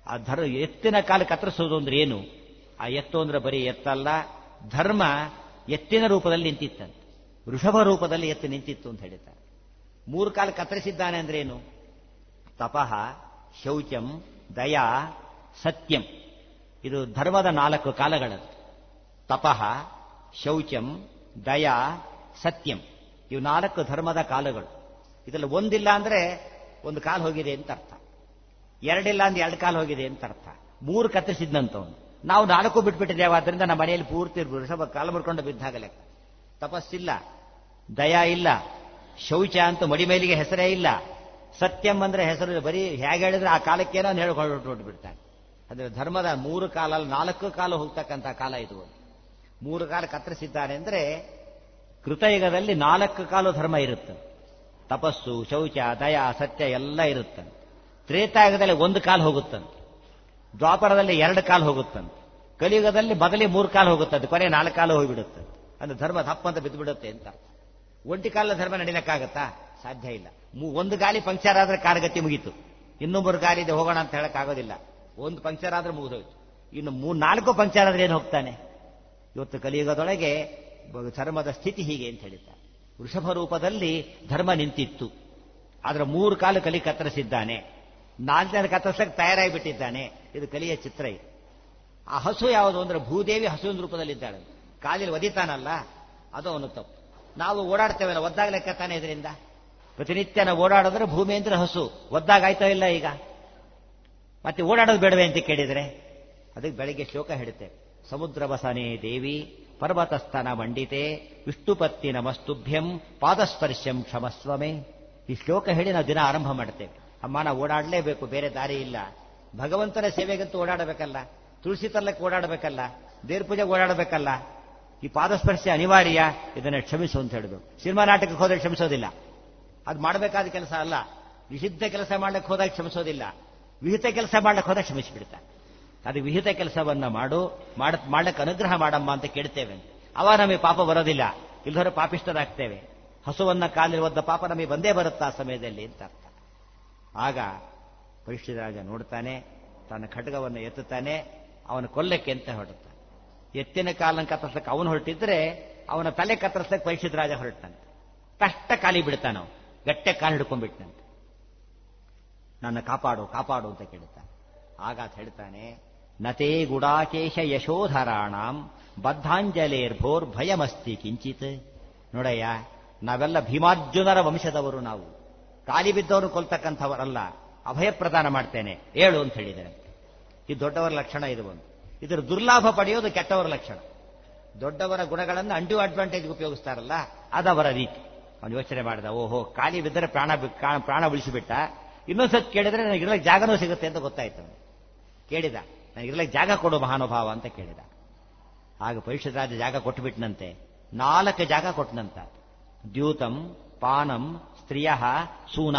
ಆ ಧರ್ ಎತ್ತಿನ ಕಾಲು ಕತ್ತರಿಸೋದು ಅಂದ್ರೆ ಏನು ಆ ಎತ್ತು ಅಂದ್ರೆ ಬರೀ ಎತ್ತಲ್ಲ ಧರ್ಮ ಎತ್ತಿನ ರೂಪದಲ್ಲಿ ನಿಂತಿತ್ತಂತೆ ವೃಷಭ ರೂಪದಲ್ಲಿ ಎತ್ತು ನಿಂತಿತ್ತು ಅಂತ ಹೇಳ್ತಾರೆ ಮೂರು ಕಾಲು ಕತ್ತರಿಸಿದ್ದಾನೆ ಅಂದ್ರೆ ಏನು ತಪಃ ಶೌಚಂ ದಯಾ ಸತ್ಯಂ ಇದು ಧರ್ಮದ ನಾಲ್ಕು ಕಾಲಗಳದ್ದು ತಪಃ ಶೌಚಂ ದಯಾ ಸತ್ಯಂ ಇವು ನಾಲ್ಕು ಧರ್ಮದ ಕಾಲಗಳು ಇದರಲ್ಲಿ ಒಂದಿಲ್ಲ ಅಂದ್ರೆ ಒಂದು ಕಾಲು ಹೋಗಿದೆ ಅಂತ ಅರ್ಥ ಎರಡಿಲ್ಲ ಅಂದ್ರೆ ಎರಡು ಕಾಲು ಹೋಗಿದೆ ಅಂತ ಅರ್ಥ ಮೂರು ಕತ್ತರಿಸಿದ್ನಂತವನು ನಾವು ನಾಲ್ಕು ಬಿಟ್ಬಿಟ್ಟಿದ್ದೇವೆ ಆದ್ರಿಂದ ನಮ್ಮ ಮನೆಯಲ್ಲಿ ಪೂರ್ತಿ ವೃಷಭ ಕಾಲು ಮುರ್ಕೊಂಡು ಬಿದ್ದಾಗ ಲೆಕ್ಕ ತಪಸ್ಸಿಲ್ಲ ದಯಾ ಇಲ್ಲ ಶೌಚ ಅಂತ ಮಡಿ ಮೇಲಿಗೆ ಹೆಸರೇ ಇಲ್ಲ ಸತ್ಯಂ ಅಂದ್ರೆ ಹೆಸರು ಬರೀ ಹೇಗೆ ಹೇಳಿದ್ರೆ ಆ ಕಾಲಕ್ಕೇನೋ ಅಂತ ಹೇಳ್ಕೊಂಡು ಬಿಡ್ತಾನೆ ಅಂದ್ರೆ ಧರ್ಮದ ಮೂರು ಕಾಲ ನಾಲ್ಕು ಕಾಲು ಹೋಗ್ತಕ್ಕಂಥ ಕಾಲ ಇದು ಮೂರು ಕಾಲ ಕತ್ತರಿಸಿದ್ದಾನೆ ಅಂದ್ರೆ ಕೃತಯುಗದಲ್ಲಿ ನಾಲ್ಕು ಕಾಲು ಧರ್ಮ ಇರುತ್ತೆ ತಪಸ್ಸು ಶೌಚ ದಯ ಸತ್ಯ ಎಲ್ಲ ಇರುತ್ತೆ ತ್ರೇತಾಯುಗದಲ್ಲಿ ಒಂದು ಕಾಲು ಹೋಗುತ್ತಂತೆ ದ್ವಾಪರದಲ್ಲಿ ಎರಡು ಕಾಲು ಹೋಗುತ್ತಂತೆ ಕಲಿಯುಗದಲ್ಲಿ ಮೊದಲೇ ಮೂರು ಕಾಲು ಹೋಗುತ್ತದೆ ಕೊನೆ ನಾಲ್ಕು ಕಾಲು ಹೋಗಿಬಿಡುತ್ತೆ ಅಂದ್ರೆ ಧರ್ಮ ತಪ್ಪಂತ ಬಿದ್ದು ಬಿಡುತ್ತೆ ಅಂತ ಒಂಟಿ ಕಾಲ ಧರ್ಮ ನಡಿಲಕ್ಕಾಗತ್ತಾ ಸಾಧ್ಯ ಇಲ್ಲ ಒಂದು ಗಾಲಿ ಪಂಕ್ಚರ್ ಆದ್ರೆ ಕಾರಗತಿ ಮುಗೀತು ಇನ್ನೊಬ್ಬರು ಗಾಲಿ ಇದೆ ಹೋಗೋಣ ಅಂತ ಹೇಳಕ್ ಆಗೋದಿಲ್ಲ ಒಂದು ಪಂಕ್ಚರ್ ಆದ್ರೆ ಮುಗಿದೋಯ್ತು ಇನ್ನು ಮೂರ್ ನಾಲ್ಕು ಪಂಕ್ಚರ್ ಆದ್ರೆ ಏನು ಹೋಗ್ತಾನೆ ಇವತ್ತು ಕಲಿಯುಗದೊಳಗೆ ಧರ್ಮದ ಸ್ಥಿತಿ ಹೀಗೆ ಅಂತ ಹೇಳಿದ್ದಾರೆ ವೃಷಭ ರೂಪದಲ್ಲಿ ಧರ್ಮ ನಿಂತಿತ್ತು ಆದ್ರೆ ಮೂರು ಕಾಲು ಕಲಿ ಕತ್ತರಿಸಿದ್ದಾನೆ ನಾಲ್ಕನೇ ಕತ್ತರಿಸಕ್ಕೆ ತಯಾರಾಗಿ ಬಿಟ್ಟಿದ್ದಾನೆ ಇದು ಕಲಿಯ ಚಿತ್ರ ಇದು ಆ ಹಸು ಯಾವುದು ಅಂದ್ರೆ ಭೂದೇವಿ ಹಸುವಿನ ರೂಪದಲ್ಲಿದ್ದಾಳೆ ಕಾಲಿൽ ಒದಿತಾನಲ್ಲ ಅದು ಅವನು ತಪ್ಪು ನಾವು ಓಡಾಡ್ತೇವಲ್ಲ ಒದ್ದಾಗ ಲೆಕ್ಕ ತಾನೆ ಇದರಿಂದ ಪ್ರತಿನಿತ್ಯ ನಾವು ಓಡಾಡಿದ್ರೆ ಭೂಮಿ ಅಂದ್ರೆ ಹಸು ಒದ್ದಾಗ ಆಯ್ತಾ ಇಲ್ಲ ಈಗ ಮತ್ತೆ ಓಡಾಡೋದು ಬೇಡವೆ ಅಂತ ಕೇಳಿದ್ರೆ ಅದಕ್ಕೆ ಬೆಳಿಗ್ಗೆ ಶ್ಲೋಕ ಹೇಳುತ್ತೇವೆ ಸಮುದ್ರ ಬಸನೆ ದೇವಿ ಪರ್ವತಸ್ಥನ ಮಂಡಿತೆ ವಿಷ್ಣುಪತ್ತಿ ನಮಸ್ತುಭ್ಯಂ ಪಾದಸ್ಪರ್ಶಂ ಕ್ಷಮಸ್ವಮೇ ಈ ಶ್ಲೋಕ ಹೇಳಿ ನಾವು ದಿನ ಆರಂಭ ಮಾಡ್ತೇವೆ ಅಮ್ಮ ನಾವು ಓಡಾಡಲೇಬೇಕು ಬೇರೆ ದಾರಿ ಇಲ್ಲ ಭಗವಂತನ ಸೇವೆಗಂತೂ ಓಡಾಡಬೇಕಲ್ಲ ತುಳಸಿ ತರ್ಲಕ್ಕೆ ಓಡಾಡಬೇಕಲ್ಲ ದೇವ್ರ ಪೂಜೆಗೆ ಓಡಾಡಬೇಕಲ್ಲ ಈ ಪಾದಸ್ಪರ್ಶ ಅನಿವಾರ್ಯ ಇದನ್ನು ಕ್ಷಮಿಸು ಅಂತ ಹೇಳಬೇಕು ಸಿನಿಮಾ ನಾಟಕಕ್ಕೆ ಹೋದ್ರೆ ಕ್ಷಮಿಸೋದಿಲ್ಲ ಅದು ಮಾಡಬೇಕಾದ ಕೆಲಸ ಅಲ್ಲ ನಿಷಿದ್ಧ ಕೆಲಸ ಮಾಡ್ಲಿಕ್ಕೆ ಹೋದಾಗ ಕ್ಷಮಿಸೋದಿಲ್ಲ ವಿಹಿತ ಕೆಲಸ ಮಾಡ್ಲಿಕ್ಕೆ ಹೋದಾಗ ಕ್ಷಮಿಸಿಬಿಡ್ತಾರೆ ಅದು ವಿಹಿತ ಕೆಲಸವನ್ನ ಮಾಡು ಮಾಡ ಮಾಡ್ಲಿಕ್ಕೆ ಅನುಗ್ರಹ ಮಾಡಮ್ಮ ಅಂತ ಕೇಳ್ತೇವೆ ಅವಾಗ ನಮಗೆ ಪಾಪ ಬರೋದಿಲ್ಲ ಇಲ್ಲದವರೆ ಪಾಪಿಷ್ಟರಾಗ್ತೇವೆ ಹಸುವನ್ನ ಕಾಲಿൽ ಒದ್ದ ಪಾಪ ನಮಗೆ ಬಂದೇ ಬರುತ್ತಾ ಆ ಸಮಯದಲ್ಲಿ ಅಂತ ಅರ್ಥ ಆಗ ಪರಿಶುದ್ಧರಾಜ ನೋಡ್ತಾನೆ ತನ್ನ ಖಡ್ಗವನ್ನು ಎತ್ತುತ್ತಾನೆ ಅವನ ಕೊಲ್ಲಕ್ಕೆ ಅಂತ ಹೊರಡುತ್ತಾನೆ ಎತ್ತಿನ ಕಾಲನ ಕತ್ತರಿಸಕ್ಕೆ ಅವನು ಹೊರಟಿದ್ರೆ ಅವನ ತಲೆ ಕತ್ತರಿಸಕ್ಕೆ ಪರಿಶುದ್ಧ ರಾಜ ಹೊರಟಂತೆ ಕಷ್ಟ ಕಾಲಿ ಬಿಡ್ತಾನ ಗಟ್ಟೆ ಕಾಲು ಹಿಡ್ಕೊಂಡ್ಬಿಟ್ಟಂತೆ ನನ್ನ ಕಾಪಾಡು ಕಾಪಾಡು ಅಂತ ಕೇಳ್ತಾನೆ ಆಗ ಆತ ಹೇಳ್ತಾನೆ ನತೇ ಗುಡಾಕೇಶ ಯಶೋಧರಾಣಾಂ ಬದ್ಧಾಂಜಲೇರ್ಭೋರ್ ಭಯಮಸ್ತಿ ಕಿಂಚಿತ್ ನೋಡಯ್ಯ ನಾವೆಲ್ಲ ಭೀಮಾರ್ಜುನರ ವಂಶದವರು ನಾವು ಕಾಲಿ ಬಿದ್ದವರು ಕೊಲ್ತಕ್ಕಂಥವರಲ್ಲ ಅಭಯ ಪ್ರದಾನ ಮಾಡ್ತೇನೆ ಹೇಳು ಅಂತ ಹೇಳಿದ್ದಾರೆ ಇದು ದೊಡ್ಡವರ ಲಕ್ಷಣ ಇದು ಒಂದು ಇದರ ದುರ್ಲಾಭ ಪಡೆಯೋದು ಕೆಟ್ಟವರ ಲಕ್ಷಣ ದೊಡ್ಡವರ ಗುಣಗಳನ್ನು ಅಂಡು ಅಡ್ವಾಂಟೇಜ್ ಉಪಯೋಗಿಸ್ತಾರಲ್ಲ ಅದವರ ರೀತಿ ಅವನು ಯೋಚನೆ ಮಾಡಿದ ಓಹೋ ಖಾಲಿ ಬಿದ್ದರೆ ಪ್ರಾಣ ಪ್ರಾಣ ಉಳಿಸಿಬಿಟ್ಟ ಇನ್ನೊಂದ್ಸತ್ ಕೇಳಿದ್ರೆ ನನಗೆ ಇರ್ಲಕ್ಕೆ ಜಾಗನೂ ಸಿಗುತ್ತೆ ಅಂತ ಗೊತ್ತಾಯ್ತು ಕೇಳಿದ ನನಗೆ ಇರ್ಲಕ್ಕೆ ಜಾಗ ಕೊಡು ಮಹಾನುಭಾವ ಅಂತ ಕೇಳಿದ ಆಗ ಪರಿಷತ್ ಜಾಗ ಕೊಟ್ಟುಬಿಟ್ನಂತೆ ನಾಲ್ಕು ಜಾಗ ಕೊಟ್ಟನಂತ ದ್ಯೂತಂ ಪಾನಂ ಸ್ತ್ರೀಯ ಸೂನ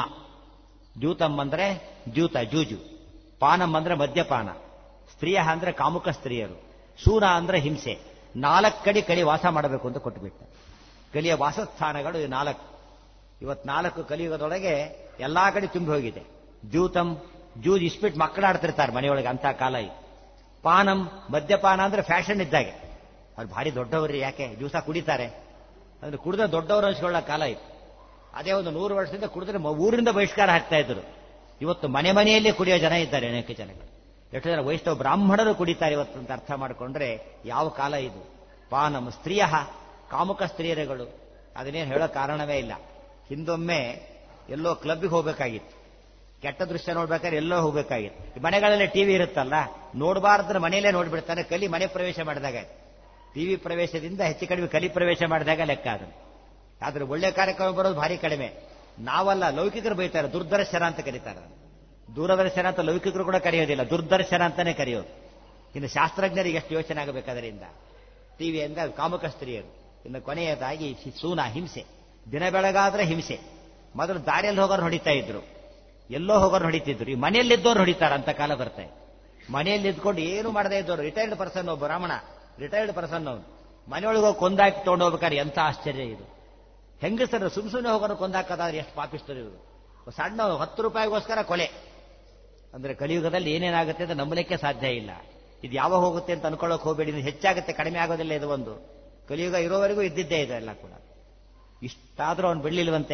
ದ್ಯೂತಂ ಅಂದ್ರೆ ದ್ಯೂತ ಜೂಜು ಪಾನಂ ಅಂದ್ರೆ ಮದ್ಯಪಾನ ಸ್ತ್ರೀಯ ಅಂದ್ರೆ ಕಾಮುಕ ಸ್ತ್ರೀಯರು ಸೂನ ಅಂದ್ರೆ ಹಿಂಸೆ ನಾಲ್ಕು ಕಡೆ ಕಲಿ ವಾಸ ಮಾಡಬೇಕು ಅಂತ ಕೊಟ್ಟುಬಿಟ್ಟ ಕಲಿಯ ವಾಸಸ್ಥಾನಗಳು ನಾಲ್ಕು ಇವತ್ತು ನಾಲ್ಕು ಕಲಿಯುಗದೊಳಗೆ ಎಲ್ಲಾ ಕಡೆ ತುಂಬಿ ಹೋಗಿದೆ ದ್ಯೂತಂ ಜೂಜ್ ಇಸ್ಬಿಟ್ಟು ಮಕ್ಕಳಾಡ್ತಿರ್ತಾರೆ ಮನೆಯೊಳಗೆ ಅಂತ ಕಾಲ ಇದು ಪಾನಂ ಮದ್ಯಪಾನ ಅಂದ್ರೆ ಫ್ಯಾಷನ್ ಇದ್ದಾಗೆ ಅವ್ರು ಭಾರಿ ದೊಡ್ಡವರು ಯಾಕೆ ದಿವಸ ಕುಡಿತಾರೆ ಅಂದ್ರೆ ಕುಡಿದ ದೊಡ್ಡವರು ಅನ್ಸ್ಕೊಳ್ಳೋ ಕಾಲ ಇತ್ತು ಅದೇ ಒಂದು ನೂರು ವರ್ಷದಿಂದ ಕುಡಿದ್ರೆ ಊರಿಂದ ಬಹಿಷ್ಕಾರ ಹಾಕ್ತಾ ಇದ್ರು ಇವತ್ತು ಮನೆ ಮನೆಯಲ್ಲೇ ಕುಡಿಯೋ ಜನ ಇದ್ದಾರೆ ಅನೇಕ ಜನಗಳು ಎಷ್ಟು ಜನ ವೈಷ್ಣವ ಬ್ರಾಹ್ಮಣರು ಕುಡಿತಾರೆ ಇವತ್ತು ಅಂತ ಅರ್ಥ ಮಾಡಿಕೊಂಡ್ರೆ ಯಾವ ಕಾಲ ಇದು ಪಾನಂ ಸ್ತ್ರೀಯ ಕಾಮುಕ ಸ್ತ್ರೀಯರುಗಳು ಅದನ್ನೇನು ಹೇಳೋ ಕಾರಣವೇ ಇಲ್ಲ ಹಿಂದೊಮ್ಮೆ ಎಲ್ಲೋ ಕ್ಲಬ್ಗೆ ಹೋಗ್ಬೇಕಾಗಿತ್ತು ಕೆಟ್ಟ ದೃಶ್ಯ ನೋಡ್ಬೇಕಾದ್ರೆ ಎಲ್ಲೋ ಹೋಗ್ಬೇಕಾಗಿತ್ತು ಮನೆಗಳಲ್ಲಿ ಟಿವಿ ಇರುತ್ತಲ್ಲ ನೋಡಬಾರ್ದ್ರೆ ಮನೆಯಲ್ಲೇ ನೋಡ್ಬಿಡ್ತಾನೆ ಕಲಿ ಮನೆ ಪ್ರವೇಶ ಮಾಡಿದಾಗ ಟಿವಿ ಪ್ರವೇಶದಿಂದ ಹೆಚ್ಚು ಕಡಿಮೆ ಕಲಿ ಪ್ರವೇಶ ಮಾಡಿದಾಗ ಲೆಕ್ಕ ಅದನ್ನು ಆದ್ರೆ ಒಳ್ಳೆ ಕಾರ್ಯಕ್ರಮ ಬರೋದು ಭಾರಿ ಕಡಿಮೆ ನಾವಲ್ಲ ಲೌಕಿಕರು ಬೈತಾರೆ ದುರ್ದರ್ಶನ ಅಂತ ಕರೀತಾರೆ ದೂರದರ್ಶನ ಅಂತ ಲೌಕಿಕರು ಕೂಡ ಕರೆಯೋದಿಲ್ಲ ದುರ್ದರ್ಶನ ಅಂತಾನೆ ಕರೆಯೋದು ಇನ್ನು ಶಾಸ್ತ್ರಜ್ಞರಿಗೆ ಎಷ್ಟು ಯೋಚನೆ ಆಗಬೇಕು ಅದರಿಂದ ಟಿವಿಯಿಂದ ಕಾಮುಕ ಸ್ತ್ರೀಯರು ಇನ್ನು ಕೊನೆಯದಾಗಿ ಸೂನ ಹಿಂಸೆ ದಿನ ಬೆಳಗಾದ್ರೆ ಹಿಂಸೆ ಮೊದಲು ದಾರಿಯಲ್ಲಿ ಹೋಗೋರು ಹೊಡಿತಾ ಇದ್ರು ಎಲ್ಲೋ ಹೋಗೋರು ಹೊಡಿತಿದ್ರು ಈ ಮನೆಯಲ್ಲಿದ್ದವ್ರು ಹೊಡಿತಾರ ಅಂತ ಕಾಲ ಬರ್ತಾ ಮನೆಯಲ್ಲಿ ಇದ್ಕೊಂಡು ಏನು ಮಾಡದೇ ಇದ್ದವ್ರು ರಿಟೈರ್ಡ್ ಪರ್ಸನ್ ಒಬ್ಬ ಬ್ರಾಹ್ಮಣ ರಿಟೈರ್ಡ್ ಪರ್ಸನ್ ಅವನು ಮನೆಯೊಳಗೆ ಹೋಗಿ ಕೊಂದಾಕಿ ತಗೊಂಡು ಹೋಗ್ಬೇಕಾದ್ರೆ ಎಂತ ಆಶ್ಚರ್ಯ ಇದು ಹೆಂಗಸರು ಸುಮ್ ಸುಮ್ಮನೆ ಹೋಗೋರು ಕೊಂದಾಕದಾದ್ರೆ ಎಷ್ಟು ಪಾಪಿಸ್ತರು ಇವರು ಸಣ್ಣ ಹತ್ತು ರೂಪಾಯಿಗೋಸ್ಕರ ಕೊಲೆ ಅಂದ್ರೆ ಕಲಿಯುಗದಲ್ಲಿ ಏನೇನಾಗುತ್ತೆ ಅಂತ ನಂಬಲಿಕ್ಕೆ ಸಾಧ್ಯ ಇಲ್ಲ ಇದು ಯಾವಾಗ ಹೋಗುತ್ತೆ ಅಂತ ಅನ್ಕೊಳ್ಳೋಕೆ ಹೋಗಬೇಡಿ ಇದು ಹೆಚ್ಚಾಗುತ್ತೆ ಕಡಿಮೆ ಆಗೋದಿಲ್ಲ ಇದು ಒಂದು ಕಲಿಯುಗ ಇರೋವರೆಗೂ ಇದ್ದಿದ್ದೇ ಇದೆ ಎಲ್ಲ ಕೂಡ ಇಷ್ಟಾದ್ರೂ ಅವ್ನು ಬಿಡ್ಲಿಲ್ವಂತೆ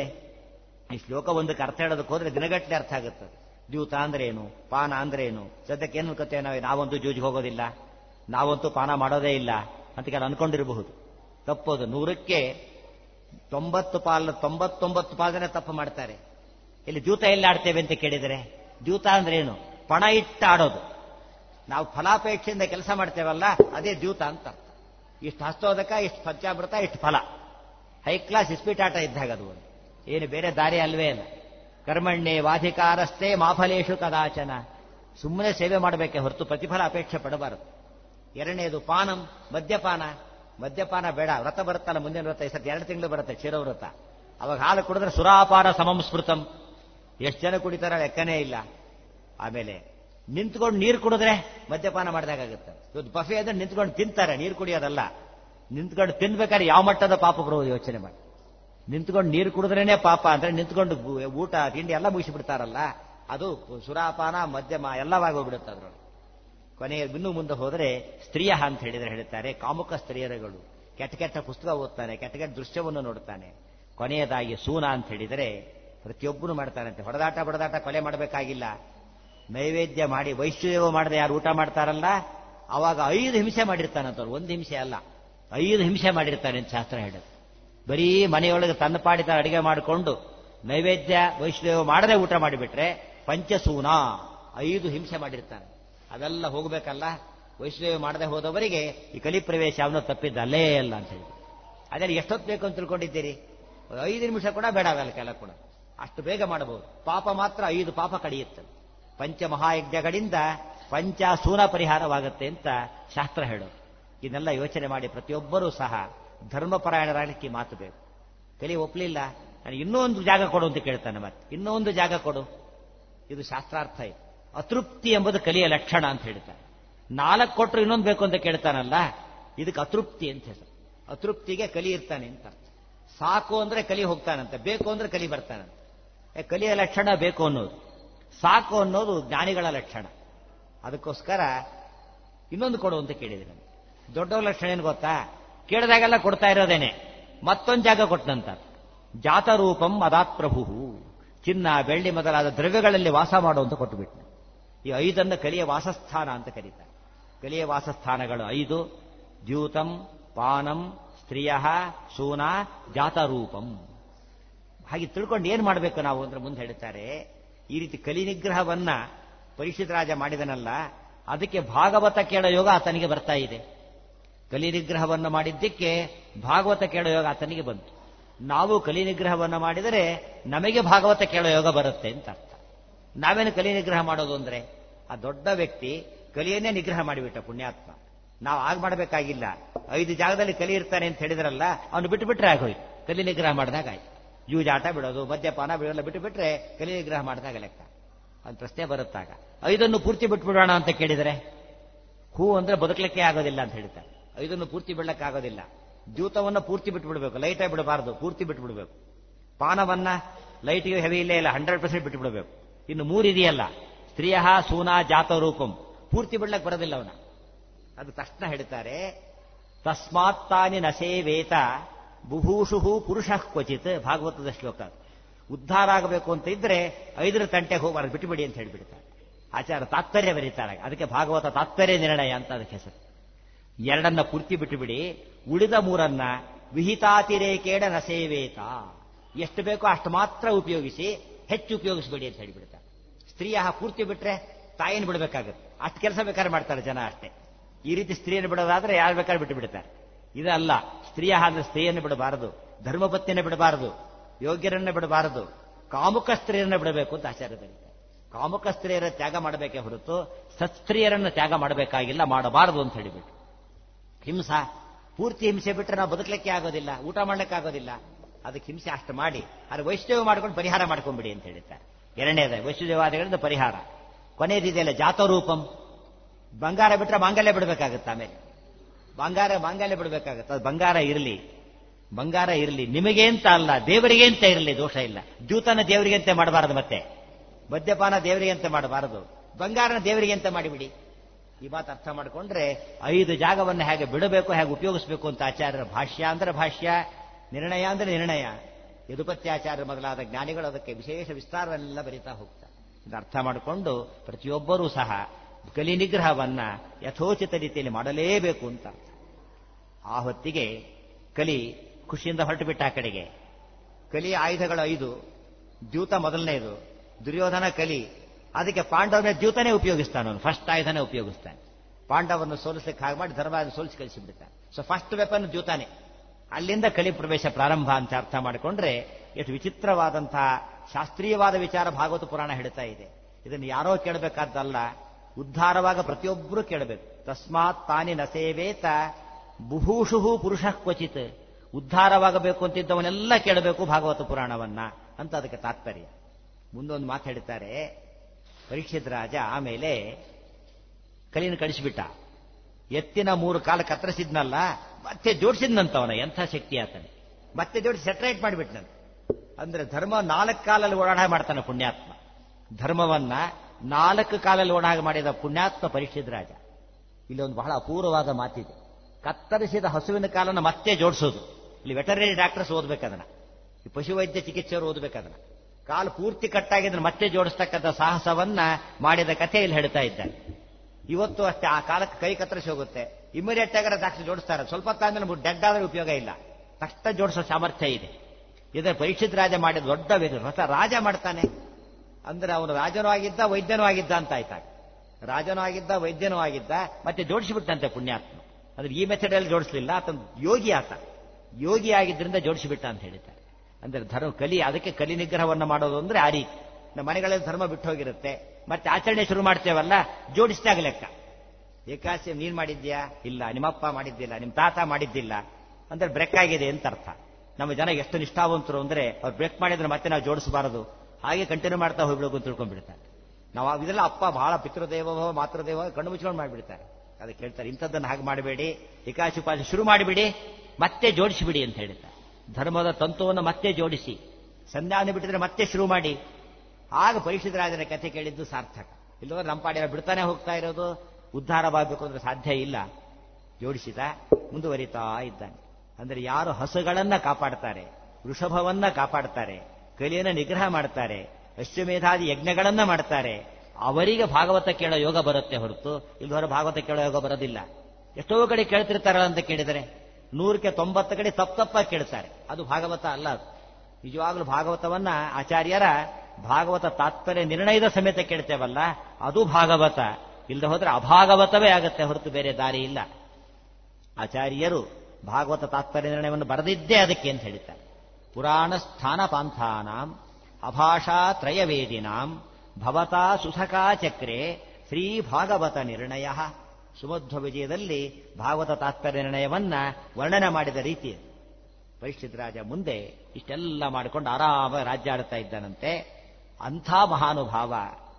ಈ ಶ್ಲೋಕ ಒಂದಕ್ಕೆ ಅರ್ಥ ಹೇಳೋದಕ್ಕೆ ಹೋದ್ರೆ ದಿನಗಟ್ಟಲೆ ಅರ್ಥ ಆಗುತ್ತೆ ದ್ಯೂತ ಅಂದ್ರೆ ಏನು ಪಾನ ಅಂದ್ರೆ ಏನು ಸದ್ಯಕ್ಕೆ ಏನು ಅನ್ಕೋತೇವೆ ನಾವು ನಾವಂತೂ ಜೂಜಿಗೆ ಹೋಗೋದಿಲ್ಲ ನಾವಂತೂ ಪಾನ ಮಾಡೋದೇ ಇಲ್ಲ ಅಂತ ಕೆಲವು ಅನ್ಕೊಂಡಿರಬಹುದು ತಪ್ಪೋದು ನೂರಕ್ಕೆ ತೊಂಬತ್ತು ಪಾಲ್ ತೊಂಬತ್ತೊಂಬತ್ತು ಪಾಲನೆ ತಪ್ಪು ಮಾಡ್ತಾರೆ ಇಲ್ಲಿ ದ್ಯೂತ ಎಲ್ಲಿ ಆಡ್ತೇವೆ ಅಂತ ಕೇಳಿದರೆ ದ್ಯೂತ ಅಂದ್ರೆ ಏನು ಪಣ ಇಟ್ಟು ಆಡೋದು ನಾವು ಫಲಾಪೇಕ್ಷೆಯಿಂದ ಕೆಲಸ ಮಾಡ್ತೇವಲ್ಲ ಅದೇ ದ್ಯೂತ ಅಂತ ಅರ್ಥ ಇಷ್ಟು ಹಸ್ತೋದಕ ಇಷ್ಟು ಪಂಚಾಮೃತ ಇಷ್ಟು ಫಲ ಹೈ ಕ್ಲಾಸ್ ಇಸ್ಪೀಟಾಟ ಇದ್ದಾಗ ಅದು ಒಂದು ಏನು ಬೇರೆ ದಾರಿ ಅಲ್ವೇ ಇಲ್ಲ ಕರ್ಮಣ್ಣೆ ವಾಧಿಕಾರಸ್ಥೆ ಮಾಫಲೇಶು ಕದಾಚನ ಸುಮ್ಮನೆ ಸೇವೆ ಮಾಡಬೇಕೆ ಹೊರತು ಪ್ರತಿಫಲ ಅಪೇಕ್ಷೆ ಪಡಬಾರದು ಎರಡನೇದು ಪಾನಂ ಮದ್ಯಪಾನ ಮದ್ಯಪಾನ ಬೇಡ ವ್ರತ ಬರುತ್ತಲ್ಲ ಮುಂದಿನ ವ್ರತ ಈ ಸತಿ ಎರಡು ತಿಂಗಳು ಬರುತ್ತೆ ಕ್ಷೀರವ್ರತ ಅವಾಗ ಹಾಲು ಕುಡಿದ್ರೆ ಸುರಾಪಾರ ಸಮಂ ಸ್ಮೃತಂ ಎಷ್ಟು ಜನ ಕುಡಿತಾರ ಲೆಕ್ಕನೇ ಇಲ್ಲ ಆಮೇಲೆ ನಿಂತ್ಕೊಂಡು ನೀರು ಕುಡಿದ್ರೆ ಮದ್ಯಪಾನ ಮಾಡಿದಾಗುತ್ತೆ ಇವತ್ತು ಬಫೆ ಅಂದ್ರೆ ನಿಂತ್ಕೊಂಡು ತಿಂತಾರೆ ನೀರು ಕುಡಿಯೋದಲ್ಲ ನಿಂತ್ಕೊಂಡು ತಿನ್ಬೇಕಾದ್ರೆ ಯಾವ ಮಟ್ಟದ ಪಾಪ ಬರುವುದು ಯೋಚನೆ ಮಾಡಿ ನಿಂತ್ಕೊಂಡು ನೀರು ಕುಡಿದ್ರೇನೆ ಪಾಪ ಅಂದ್ರೆ ನಿಂತ್ಕೊಂಡು ಗು- ಊಟ ತಿಂಡಿ ಎಲ್ಲ ಮುಗಿಸಿಬಿಡ್ತಾರಲ್ಲ ಅದು ಸುರಾಪಾನ ಮದ್ಯಮ ಎಲ್ಲವಾಗಿ ಹೋಗ್ಬಿಡುತ್ತೆ ಅದ್ರೊಳಗೆ ಕೊನೆಯ ಇನ್ನೂ ಮುಂದೆ ಹೋದರೆ ಸ್ತ್ರೀಯ ಅಂತ ಹೇಳಿದ್ರೆ ಹೇಳ್ತಾರೆ ಕಾಮುಕ ಸ್ತ್ರೀಯರುಗಳು ಕೆಟ್ಟ ಕೆಟ್ಟ ಪುಸ್ತಕ ಓದ್ತಾನೆ ಕೆಟ್ಟ ಕೆಟ್ಟ ದೃಶ್ಯವನ್ನು ನೋಡ್ತಾನೆ ಕೊನೆಯದಾಗಿ ಸೂನ ಅಂತ ಹೇಳಿದರೆ ಪ್ರತಿಯೊಬ್ಬನು ಮಾಡ್ತಾರಂತೆ ಹೊಡೆದಾಟ ಬಡದಾಟ ಕೊಲೆ ಮಾಡಬೇಕಾಗಿಲ್ಲ ನೈವೇದ್ಯ ಮಾಡಿ ವೈಶ್ಯದೇವ ಮಾಡದೆ ಯಾರು ಊಟ ಮಾಡ್ತಾರಲ್ಲ ಅವಾಗ ಐದು ಹಿಂಸೆ ಮಾಡಿರ್ತಾನಂತವ್ರು ಒಂದು ಹಿಂಸೆ ಅಲ್ಲ ಐದು ಹಿಂಸೆ ಮಾಡಿರ್ತಾನೆ ಅಂತ ಶಾಸ್ತ್ರ ಹೇಳುತ್ತೆ ಬರೀ ಮನೆಯೊಳಗೆ ತನ್ನ ಪಾಡಿತ ಅಡಿಗೆ ಮಾಡಿಕೊಂಡು ನೈವೇದ್ಯ ವೈಷ್ಣವ ಮಾಡದೆ ಊಟ ಮಾಡಿಬಿಟ್ರೆ ಪಂಚಸೂನ ಐದು ಹಿಂಸೆ ಮಾಡಿರ್ತಾನೆ ಅವೆಲ್ಲ ಹೋಗಬೇಕಲ್ಲ ವೈಷ್ಣವ ಮಾಡದೆ ಹೋದವರಿಗೆ ಈ ಕಲಿ ಪ್ರವೇಶ ಅವನು ತಪ್ಪಿದ್ದ ಅಲ್ಲೇ ಅಲ್ಲ ಅಂತ ಹೇಳಿ ಅದೇ ಎಷ್ಟೊತ್ತು ಬೇಕು ಅಂತ ತಿಳ್ಕೊಂಡಿದ್ದೀರಿ ಐದು ನಿಮಿಷ ಕೂಡ ಬೇಡ ಅವೆಲ್ಲ ಕೆಲ ಕೂಡ ಅಷ್ಟು ಬೇಗ ಮಾಡಬಹುದು ಪಾಪ ಮಾತ್ರ ಐದು ಪಾಪ ಕಡಿಯುತ್ತೆ ಪಂಚ ಮಹಾಯಜ್ಞಗಳಿಂದ ಪಂಚಾಸೂನ ಪರಿಹಾರವಾಗುತ್ತೆ ಅಂತ ಶಾಸ್ತ್ರ ಹೇಳೋದು ಇದನ್ನೆಲ್ಲ ಯೋಚನೆ ಮಾಡಿ ಪ್ರತಿಯೊಬ್ಬರೂ ಸಹ ಧರ್ಮಪರಾಯಣರಾಗಲಿಕ್ಕೆ ಈ ಮಾತು ಬೇಕು ಕಲಿ ಒಪ್ಪಲಿಲ್ಲ ನನಗೆ ಇನ್ನೂ ಒಂದು ಜಾಗ ಕೊಡು ಅಂತ ಕೇಳ್ತಾನೆ ಮತ್ತೆ ಇನ್ನೂ ಒಂದು ಜಾಗ ಕೊಡು ಇದು ಶಾಸ್ತ್ರಾರ್ಥ ಇದು ಅತೃಪ್ತಿ ಎಂಬುದು ಕಲಿಯ ಲಕ್ಷಣ ಅಂತ ಹೇಳ್ತಾನೆ ನಾಲ್ಕು ಕೊಟ್ಟರು ಇನ್ನೊಂದು ಬೇಕು ಅಂತ ಕೇಳ್ತಾನಲ್ಲ ಇದಕ್ಕೆ ಅತೃಪ್ತಿ ಅಂತ ಹೆಸರು ಅತೃಪ್ತಿಗೆ ಕಲಿ ಇರ್ತಾನೆ ಅಂತ ಅರ್ಥ ಸಾಕು ಅಂದ್ರೆ ಕಲಿ ಹೋಗ್ತಾನಂತೆ ಬೇಕು ಅಂದ್ರೆ ಕಲಿ ಬರ್ತಾನಂತೆ ಏ, ಕಲಿಯ ಲಕ್ಷಣ ಬೇಕು ಅನ್ನೋದು ಸಾಕು ಅನ್ನೋದು ಜ್ಞಾನಿಗಳ ಲಕ್ಷಣ ಅದಕ್ಕೋಸ್ಕರ ಇನ್ನೊಂದು ಕೊಡು ಅಂತ ಕೇಳಿದೆ ನಾನು ದೊಡ್ಡವ್ರ ಲಕ್ಷಣ ಏನು ಗೊತ್ತಾ ಕೇಳಿದಾಗೆಲ್ಲ ಕೊಡ್ತಾ ಇರೋದೇನೆ ಮತ್ತೊಂದು ಜಾಗ ಕೊಟ್ಟನಂತ ಜಾತರೂಪಂ ಅದಾತ್ ಪ್ರಭು ಚಿನ್ನ ಬೆಳ್ಳಿ ಮೊದಲಾದ ದ್ರವ್ಯಗಳಲ್ಲಿ ವಾಸ ಮಾಡು ಅಂತ ಕೊಟ್ಟುಬಿಟ್ನ ಈ ಐದನ್ನು ಕಲಿಯ ವಾಸಸ್ಥಾನ ಅಂತ ಕರೀತಾರೆ ಕಲಿಯ ವಾಸಸ್ಥಾನಗಳು ಐದು ದ್ಯೂತಂ ಪಾನಂ ಸ್ತ್ರೀಯ ಸೂನ ಜಾತರೂಪಂ ಹಾಗೆ ತಿಳ್ಕೊಂಡು ಏನ್ ಮಾಡಬೇಕು ನಾವು ಅಂದ್ರೆ ಮುಂದೆ ಹೇಳ್ತಾರೆ ಈ ರೀತಿ ಕಲಿ ನಿಗ್ರಹವನ್ನ ಪರೀಕ್ಷಿತ ರಾಜ ಮಾಡಿದನಲ್ಲ ಅದಕ್ಕೆ ಭಾಗವತ ಕೇಳೋ ಯೋಗ ಆತನಿಗೆ ಬರ್ತಾ ಇದೆ ಕಲಿ ನಿಗ್ರಹವನ್ನು ಮಾಡಿದ್ದಕ್ಕೆ ಭಾಗವತ ಕೇಳೋ ಯೋಗ ಆತನಿಗೆ ಬಂತು ನಾವು ಕಲಿ ನಿಗ್ರಹವನ್ನು ಮಾಡಿದರೆ ನಮಗೆ ಭಾಗವತ ಕೇಳೋ ಯೋಗ ಬರುತ್ತೆ ಅಂತ ಅರ್ಥ ನಾವೇನು ಕಲಿ ನಿಗ್ರಹ ಮಾಡೋದು ಅಂದ್ರೆ ಆ ದೊಡ್ಡ ವ್ಯಕ್ತಿ ಕಲಿಯನ್ನೇ ನಿಗ್ರಹ ಮಾಡಿಬಿಟ್ಟ ಪುಣ್ಯಾತ್ಮ ನಾವು ಆಗ ಮಾಡಬೇಕಾಗಿಲ್ಲ ಐದು ಜಾಗದಲ್ಲಿ ಕಲಿ ಇರ್ತಾನೆ ಅಂತ ಹೇಳಿದ್ರಲ್ಲ ಅವನು ಬಿಟ್ಟು ಬಿಟ್ರೆ ಆಗೋಯ್ತು ಕಲಿ ನಿಗ್ರಹ ಮಾಡಿದಾಗ ಆಯ್ತು ಜೂಜಾಟ ಬಿಡೋದು ಮದ್ಯಪಾನ ಬಿಡೋಲ್ಲ ಬಿಟ್ಟು ಬಿಟ್ರೆ ಕಲಿ ನಿಗ್ರಹ ಮಾಡಿದಾಗ ಲೆಕ್ಕ ಒಂದು ಪ್ರಶ್ನೆ ಬರುತ್ತಾಗ ಐದನ್ನು ಪೂರ್ತಿ ಬಿಟ್ಬಿಡೋಣ ಅಂತ ಕೇಳಿದರೆ ಹೂ ಅಂದ್ರೆ ಬದುಕಲಿಕ್ಕೆ ಆಗೋದಿಲ್ಲ ಅಂತ ಹೇಳ್ತಾರೆ ಐದನ್ನು ಪೂರ್ತಿ ಬಿಡ್ಲಕ್ಕೆ ಆಗೋದಿಲ್ಲ ದ್ಯೂತವನ್ನ ಪೂರ್ತಿ ಬಿಟ್ಬಿಡ್ಬೇಕು ಲೈಟೇ ಬಿಡಬಾರದು ಪೂರ್ತಿ ಬಿಟ್ಬಿಡ್ಬೇಕು ಪಾನವನ್ನ ಲೈಟ್ಗೆ ಹೆವಿ ಇಲ್ಲೇ ಇಲ್ಲ ಹಂಡ್ರೆಡ್ ಪರ್ಸೆಂಟ್ ಬಿಟ್ಬಿಡ್ಬೇಕು ಇನ್ನು ಮೂರು ಇದೆಯಲ್ಲ ಸ್ತ್ರೀಯ ಸೂನಾ ಜಾತ ರೂಪಂ ಪೂರ್ತಿ ಬಿಡ್ಲಕ್ಕೆ ಬರೋದಿಲ್ಲ ಅವನ ಅದು ತಕ್ಷಣ ಹೇಳ್ತಾರೆ ತಸ್ಮಾತ್ತಾನಿ ನಸೇವೇತ ಬುಭೂಷು ಪುರುಷ ಕ್ವಚಿತ್ ಭಾಗವತದ ಶ್ಲೋಕ ಉದ್ಧಾರ ಆಗಬೇಕು ಅಂತ ಇದ್ರೆ ಐದರ ತಂಟೆಗೆ ಹೋಗಬಾರ್ದು ಬಿಟ್ಟುಬಿಡಿ ಅಂತ ಹೇಳಿಬಿಡ್ತಾರೆ ಆಚಾರ ತಾತ್ಪರ್ಯ ಬರೀತಾರೆ ಅದಕ್ಕೆ ಭಾಗವತ ತಾತ್ಪರ್ಯ ನಿರ್ಣಯ ಅಂತ ಅದಕ್ಕೆ ಹೆಸರು ಎರಡನ್ನ ಪೂರ್ತಿ ಬಿಟ್ಟುಬಿಡಿ ಉಳಿದ ಮೂರನ್ನ ವಿಹಿತಾತಿರೇಕೇಡ ನಸೇವೇತ ಎಷ್ಟು ಬೇಕೋ ಅಷ್ಟು ಮಾತ್ರ ಉಪಯೋಗಿಸಿ ಹೆಚ್ಚು ಉಪಯೋಗಿಸಬೇಡಿ ಅಂತ ಹೇಳಿಬಿಡ್ತಾರೆ ಸ್ತ್ರೀಯ ಪೂರ್ತಿ ಬಿಟ್ರೆ ತಾಯಿನ ಬಿಡಬೇಕಾಗುತ್ತೆ ಅಷ್ಟು ಕೆಲಸ ಬೇಕಾದ್ರೆ ಮಾಡ್ತಾರೆ ಜನ ಅಷ್ಟೇ ಈ ರೀತಿ ಸ್ತ್ರೀಯನ್ನು ಬಿಡೋದಾದ್ರೆ ಯಾರು ಬೇಕಾದ್ರೆ ಬಿಟ್ಟು ಬಿಡ್ತಾರೆ ಇದಲ್ಲ ಸ್ತ್ರೀಯ ಅಂದ್ರೆ ಸ್ತ್ರೀಯನ್ನು ಬಿಡಬಾರದು ಧರ್ಮಪತ್ನಿಯನ್ನು ಬಿಡಬಾರದು ಯೋಗ್ಯರನ್ನ ಬಿಡಬಾರದು ಕಾಮುಕ ಸ್ತ್ರೀಯರನ್ನ ಬಿಡಬೇಕು ಅಂತ ಆಚಾರ್ಯ ಬರೀತಾರೆ ಕಾಮುಕ ಸ್ತ್ರೀಯರ ತ್ಯಾಗ ಮಾಡಬೇಕೇ ಹೊರತು ಸತ್ಸ್ತ್ರೀಯರನ್ನ ತ್ಯಾಗ ಮಾಡಬೇಕಾಗಿಲ್ಲ ಮಾಡಬಾರದು ಅಂತ ಹೇಳಿಬಿಟ್ಟು ಹಿಂಸಾ ಪೂರ್ತಿ ಹಿಂಸೆ ಬಿಟ್ಟರೆ ನಾವು ಬದುಕಲಿಕ್ಕೆ ಆಗೋದಿಲ್ಲ ಊಟ ಮಾಡ್ಲಿಕ್ಕೆ ಆಗೋದಿಲ್ಲ ಅದಕ್ಕೆ ಹಿಂಸೆ ಅಷ್ಟು ಮಾಡಿ ಅದು ವೈಷ್ಣವ ಮಾಡ್ಕೊಂಡು ಪರಿಹಾರ ಮಾಡ್ಕೊಂಡ್ಬಿಡಿ ಅಂತ ಹೇಳಿದ್ದಾರೆ ಎರಡನೇದ ವೈಷ್ಣದೇವಾದಿಗಳಿಂದ ಪರಿಹಾರ ಕೊನೆಯದಿದೆಯಲ್ಲ ಜಾತರೂಪಂ ಬಂಗಾರ ಬಿಟ್ರೆ ಮಾಂಗಲ್ಯ ಬಿಡಬೇಕಾಗುತ್ತೆ ಆಮೇಲೆ ಬಂಗಾರ ಮಾಂಗಲ್ಯ ಬಿಡಬೇಕಾಗುತ್ತೆ ಅದು ಬಂಗಾರ ಇರಲಿ ಬಂಗಾರ ಇರಲಿ ನಿಮಗೆ ಅಂತ ಅಲ್ಲ ದೇವರಿಗೆ ಅಂತ ಇರಲಿ ದೋಷ ಇಲ್ಲ ದ್ಯೂತನ ದೇವರಿಗೆ ಅಂತ ಮಾಡಬಾರದು ಮತ್ತೆ ಮದ್ಯಪಾನ ದೇವರಿಗೆ ಅಂತ ಮಾಡಬಾರದು ಬಂಗಾರನ ದೇವರಿಗೆ ಅಂತ ಮಾಡಿಬಿಡಿ ಈ ಮಾತು ಅರ್ಥ ಮಾಡಿಕೊಂಡ್ರೆ ಐದು ಜಾಗವನ್ನು ಹೇಗೆ ಬಿಡಬೇಕು ಹೇಗೆ ಉಪಯೋಗಿಸಬೇಕು ಅಂತ ಆಚಾರ್ಯರ ಭಾಷ್ಯ ಅಂದ್ರೆ ಭಾಷ್ಯ ನಿರ್ಣಯ ಅಂದ್ರೆ ನಿರ್ಣಯ ಯದುಪತ್ಯಾಚಾರ್ಯ ಮೊದಲಾದ ಜ್ಞಾನಿಗಳು ಅದಕ್ಕೆ ವಿಶೇಷ ವಿಸ್ತಾರವನ್ನೆಲ್ಲ ಬರೀತಾ ಹೋಗ್ತಾರೆ ಇದು ಅರ್ಥ ಮಾಡಿಕೊಂಡು ಪ್ರತಿಯೊಬ್ಬರೂ ಸಹ ಕಲಿ ನಿಗ್ರಹವನ್ನ ಯಥೋಚಿತ ರೀತಿಯಲ್ಲಿ ಮಾಡಲೇಬೇಕು ಅಂತ ಆ ಹೊತ್ತಿಗೆ ಕಲಿ ಖುಷಿಯಿಂದ ಹೊರಟು ಬಿಟ್ಟ ಆ ಕಡೆಗೆ ಕಲಿ ಆಯುಧಗಳು ಐದು ದ್ಯೂತ ಮೊದಲನೇದು ದುರ್ಯೋಧನ ಕಲಿ ಅದಕ್ಕೆ ಪಾಂಡವನ ದ್ಯೂತನೇ ಉಪಯೋಗಿಸ್ತಾನೆ ಅವನು ಫಸ್ಟ್ ಆಯುಧನೇ ಉಪಯೋಗಿಸ್ತಾನೆ ಪಾಂಡವನ್ನು ಸೋಲಿಸಲಿಕ್ಕೆ ಹಾಗೆ ಮಾಡಿ ಧರ್ಮ ಸೋಲಿಸಿ ಕಳಿಸಿಬಿಡ್ತಾನೆ ಸೊ ಫಸ್ಟ್ ವೆಪನ್ ದ್ಯೂತಾನೆ ಅಲ್ಲಿಂದ ಕಲಿ ಪ್ರವೇಶ ಪ್ರಾರಂಭ ಅಂತ ಅರ್ಥ ಮಾಡಿಕೊಂಡ್ರೆ ಎಷ್ಟು ವಿಚಿತ್ರವಾದಂತಹ ಶಾಸ್ತ್ರೀಯವಾದ ವಿಚಾರ ಭಾಗವತ ಪುರಾಣ ಹೇಳ್ತಾ ಇದೆ ಇದನ್ನು ಯಾರೋ ಕೇಳಬೇಕಾದ್ದಲ್ಲ ಉದ್ಧಾರವಾಗ ಪ್ರತಿಯೊಬ್ಬರೂ ಕೇಳಬೇಕು ತಸ್ಮಾತ್ ತಾನಿ ನ ಸೇವೇತ ಬುಭೂಷು ಪುರುಷ ಕ್ವಚಿತ್ ಉದ್ಧಾರವಾಗಬೇಕು ಅಂತಿದ್ದವನ್ನೆಲ್ಲ ಕೇಳಬೇಕು ಭಾಗವತ ಪುರಾಣವನ್ನ ಅಂತ ಅದಕ್ಕೆ ತಾತ್ಪರ್ಯ ಮುಂದೊಂದು ಮಾತು ಹೇಳ್ತಾರೆ ಪರೀಕ್ಷಿತ್ ರಾಜ ಆಮೇಲೆ ಕಲಿನ ಕಳಿಸಿಬಿಟ್ಟ ಎತ್ತಿನ ಮೂರು ಕಾಲ ಕತ್ತರಿಸಿದ್ನಲ್ಲ ಮತ್ತೆ ಜೋಡಿಸಿದ್ನಂತವನ ಎಂಥ ಶಕ್ತಿ ಆತನೆ ಮತ್ತೆ ಜೋಡಿಸಿ ಸೆಟ್ರೇಟ್ ಮಾಡಿಬಿಟ್ನಂತ ಅಂದ್ರೆ ಧರ್ಮ ನಾಲ್ಕು ಕಾಲಲ್ಲಿ ಓಡಾಡ ಮಾಡ್ತಾನೆ ಪುಣ್ಯಾತ್ಮ ಧರ್ಮವನ್ನ ನಾಲ್ಕು ಕಾಲಲ್ಲಿ ಓಡಾಗ ಮಾಡಿದ ಪುಣ್ಯಾತ್ಮ ಪರೀಕ್ಷಿತ್ ರಾಜ ಇಲ್ಲೊಂದು ಬಹಳ ಅಪೂರ್ವವಾದ ಮಾತಿದೆ ಕತ್ತರಿಸಿದ ಹಸುವಿನ ಕಾಲನ್ನು ಮತ್ತೆ ಜೋಡಿಸೋದು ಇಲ್ಲಿ ವೆಟರ್ನರಿ ಡಾಕ್ಟರ್ಸ್ ಓದ್ಬೇಕದನ್ನ ಈ ಪಶುವೈದ್ಯ ಚಿಕಿತ್ಸೆಯವರು ಓದ್ಬೇಕದನ್ನ ಕಾಲು ಪೂರ್ತಿ ಕಟ್ಟಾಗಿದ್ರೆ ಮತ್ತೆ ಜೋಡಿಸ್ತಕ್ಕಂಥ ಸಾಹಸವನ್ನ ಮಾಡಿದ ಕಥೆ ಇಲ್ಲಿ ಹೇಳ್ತಾ ಇದ್ದಾರೆ ಇವತ್ತು ಅಷ್ಟೇ ಆ ಕಾಲಕ್ಕೆ ಕೈ ಕತ್ತರಿಸಿ ಹೋಗುತ್ತೆ ಇಮಿಡಿಯೇಟ್ ಆಗಿ ಡಾಕ್ಟರ್ ಜೋಡಿಸ್ತಾರೆ ಸ್ವಲ್ಪ ಹೊತ್ತಾದ್ಮೇಲೆ ಡೆಡ್ ಆದ್ರೆ ಉಪಯೋಗ ಇಲ್ಲ ತಕ್ಷಣ ಜೋಡಿಸೋ ಸಾಮರ್ಥ್ಯ ಇದೆ ಇದರ ಪರೀಕ್ಷಿತ್ ರಾಜ ಮಾಡಿದ ದೊಡ್ಡ ವ್ಯಕ್ತಿ ಹೊಸ ರಾಜ ಮಾಡ್ತಾನೆ ಅಂದ್ರೆ ಅವನು ರಾಜನೂ ಆಗಿದ್ದ ವೈದ್ಯನೂ ಆಗಿದ್ದ ಅಂತ ಆಯ್ತಾಗ ರಾಜನೂ ಆಗಿದ್ದ ವೈದ್ಯನೂ ಆಗಿದ್ದ ಮತ್ತೆ ಜೋಡಿಸಿಬಿಟ್ಟಂತೆ ಪುಣ್ಯಾತ್ಮ ಅಂದ್ರೆ ಈ ಮೆಥಡ್ ಅಲ್ಲಿ ಜೋಡಿಸಲಿಲ್ಲ ಆತನ ಯೋಗಿ ಆತ ಯೋಗಿ ಆಗಿದ್ರಿಂದ ಜೋಡಿಸಿಬಿಟ್ಟ ಅಂತ ಹೇಳ್ತಾರೆ ಅಂದ್ರೆ ಧರ್ಮ ಕಲಿ ಅದಕ್ಕೆ ಕಲಿ ನಿಗ್ರಹವನ್ನ ಮಾಡೋದು ಅಂದ್ರೆ ಆ ರೀತಿ ನಮ್ಮ ಮನೆಗಳಲ್ಲಿ ಧರ್ಮ ಬಿಟ್ಟು ಹೋಗಿರುತ್ತೆ ಮತ್ತೆ ಆಚರಣೆ ಶುರು ಮಾಡ್ತೇವಲ್ಲ ಜೋಡಿಸಿದಾಗ ಲೆಕ್ಕ ಏಕಾಸಿ ನೀನ್ ಮಾಡಿದ್ಯಾ ಇಲ್ಲ ನಿಮ್ಮಪ್ಪ ಮಾಡಿದ್ದಿಲ್ಲ ನಿಮ್ಮ ತಾತ ಮಾಡಿದ್ದಿಲ್ಲ ಅಂದ್ರೆ ಬ್ರೇಕ್ ಆಗಿದೆ ಅಂತ ಅರ್ಥ ನಮ್ಮ ಜನ ಎಷ್ಟು ನಿಷ್ಠಾವಂತರು ಅಂದ್ರೆ ಅವ್ರು ಬ್ರೇಕ್ ಮಾಡಿದ್ರೆ ಮತ್ತೆ ನಾವು ಜೋಡಿಸಬಾರದು ಹಾಗೆ ಕಂಟಿನ್ಯೂ ಮಾಡ್ತಾ ಹೋಗ್ಬಿಡೋಕು ಅಂತ ತಿಳ್ಕೊಂಡ್ಬಿಡ್ತಾರೆ ನಾವು ಇದೆಲ್ಲ ಅಪ್ಪ ಬಹಳ ಪಿತೃದೇವೋ ಮಾತೃದೇವೋ ಕಣ್ಣು ಮುಚ್ಕೊಂಡು ಮಾಡಿಬಿಡ್ತಾರೆ ಅದಕ್ಕೆ ಹೇಳ್ತಾರೆ ಇಂಥದ್ದನ್ನು ಹಾಗೆ ಮಾಡಬೇಡಿ ಏಕಾಶಿ ಉಪಾಸಿ ಶುರು ಮಾಡಿಬಿಡಿ ಮತ್ತೆ ಜೋಡಿಸಿಬಿಡಿ ಅಂತ ಹೇಳ್ತಾರೆ ಧರ್ಮದ ತಂತುವನ್ನು ಮತ್ತೆ ಜೋಡಿಸಿ ಸಂಧಾನ ಬಿಟ್ಟಿದ್ರೆ ಮತ್ತೆ ಶುರು ಮಾಡಿ ಆಗ ಪರೀಕ್ಷಿತ ರಾಜನ ಕಥೆ ಕೇಳಿದ್ದು ಸಾರ್ಥಕ ಇಲ್ಲದ್ರೆ ನಮ್ಮ ಪಾಡಿನ ಬಿಡ್ತಾನೆ ಹೋಗ್ತಾ ಇರೋದು ಉದ್ಧಾರವಾಗಬೇಕು ಅಂದ್ರೆ ಸಾಧ್ಯ ಇಲ್ಲ ಜೋಡಿಸಿದ ಮುಂದುವರಿತಾ ಇದ್ದಾನೆ ಅಂದ್ರೆ ಯಾರು ಹಸುಗಳನ್ನ ಕಾಪಾಡ್ತಾರೆ ವೃಷಭವನ್ನ ಕಾಪಾಡ್ತಾರೆ ಕಲಿಯನ್ನ ನಿಗ್ರಹ ಮಾಡ್ತಾರೆ ಅಶ್ವಮೇಧಾದಿ ಯಜ್ಞಗಳನ್ನ ಮಾಡ್ತಾರೆ ಅವರಿಗೆ ಭಾಗವತ ಕೇಳೋ ಯೋಗ ಬರುತ್ತೆ ಹೊರತು ಇಲ್ದವರ ಭಾಗವತ ಕೇಳೋ ಯೋಗ ಬರೋದಿಲ್ಲ ಎಷ್ಟೋ ಕಡೆ ಕೇಳ್ತಿರ್ತಾರಲ್ಲ ಅಂತ ಕೇಳಿದರೆ ನೂರಕ್ಕೆ ತೊಂಬತ್ತು ಕಡೆ ತಪ್ಪ ತಪ್ಪಾಗಿ ಕೇಳ್ತಾರೆ ಅದು ಭಾಗವತ ಅಲ್ಲ ಅದು ನಿಜವಾಗ್ಲೂ ಭಾಗವತವನ್ನ ಆಚಾರ್ಯರ ಭಾಗವತ ತಾತ್ಪರ್ಯ ನಿರ್ಣಯದ ಸಮೇತ ಕೇಳ್ತೇವಲ್ಲ ಅದು ಭಾಗವತ ಇಲ್ಲದೆ ಹೋದ್ರೆ ಅಭಾಗವತವೇ ಆಗತ್ತೆ ಹೊರತು ಬೇರೆ ದಾರಿ ಇಲ್ಲ ಆಚಾರ್ಯರು ಭಾಗವತ ತಾತ್ಪರ್ಯ ನಿರ್ಣಯವನ್ನು ಬರೆದಿದ್ದೇ ಅದಕ್ಕೆ ಅಂತ ಹೇಳ್ತಾರೆ ಪುರಾಣ ಸ್ಥಾನ ಪಾಂಥಾನಾಂ ಅಭಾಷಾ ತ್ರಯವೇದಿನಾಂ ಭವತಾ ಸುಸಖಾ ಚಕ್ರೆ ಶ್ರೀ ಭಾಗವತ ನಿರ್ಣಯ ಸುಮಧ್ವ ವಿಜಯದಲ್ಲಿ ಭಾಗವತ ತಾತ್ಪರ್ಯ ನಿರ್ಣಯವನ್ನ ವರ್ಣನೆ ಮಾಡಿದ ರೀತಿ ಪರೀಕ್ಷಿತ್ ರಾಜ ಮುಂದೆ ಇಷ್ಟೆಲ್ಲ ಮಾಡಿಕೊಂಡು ಆರಾಮ ರಾಜ್ಯ ಆಡ್ತಾ ಇದ್ದಾನಂತೆ ಅಂಥ ಮಹಾನುಭಾವ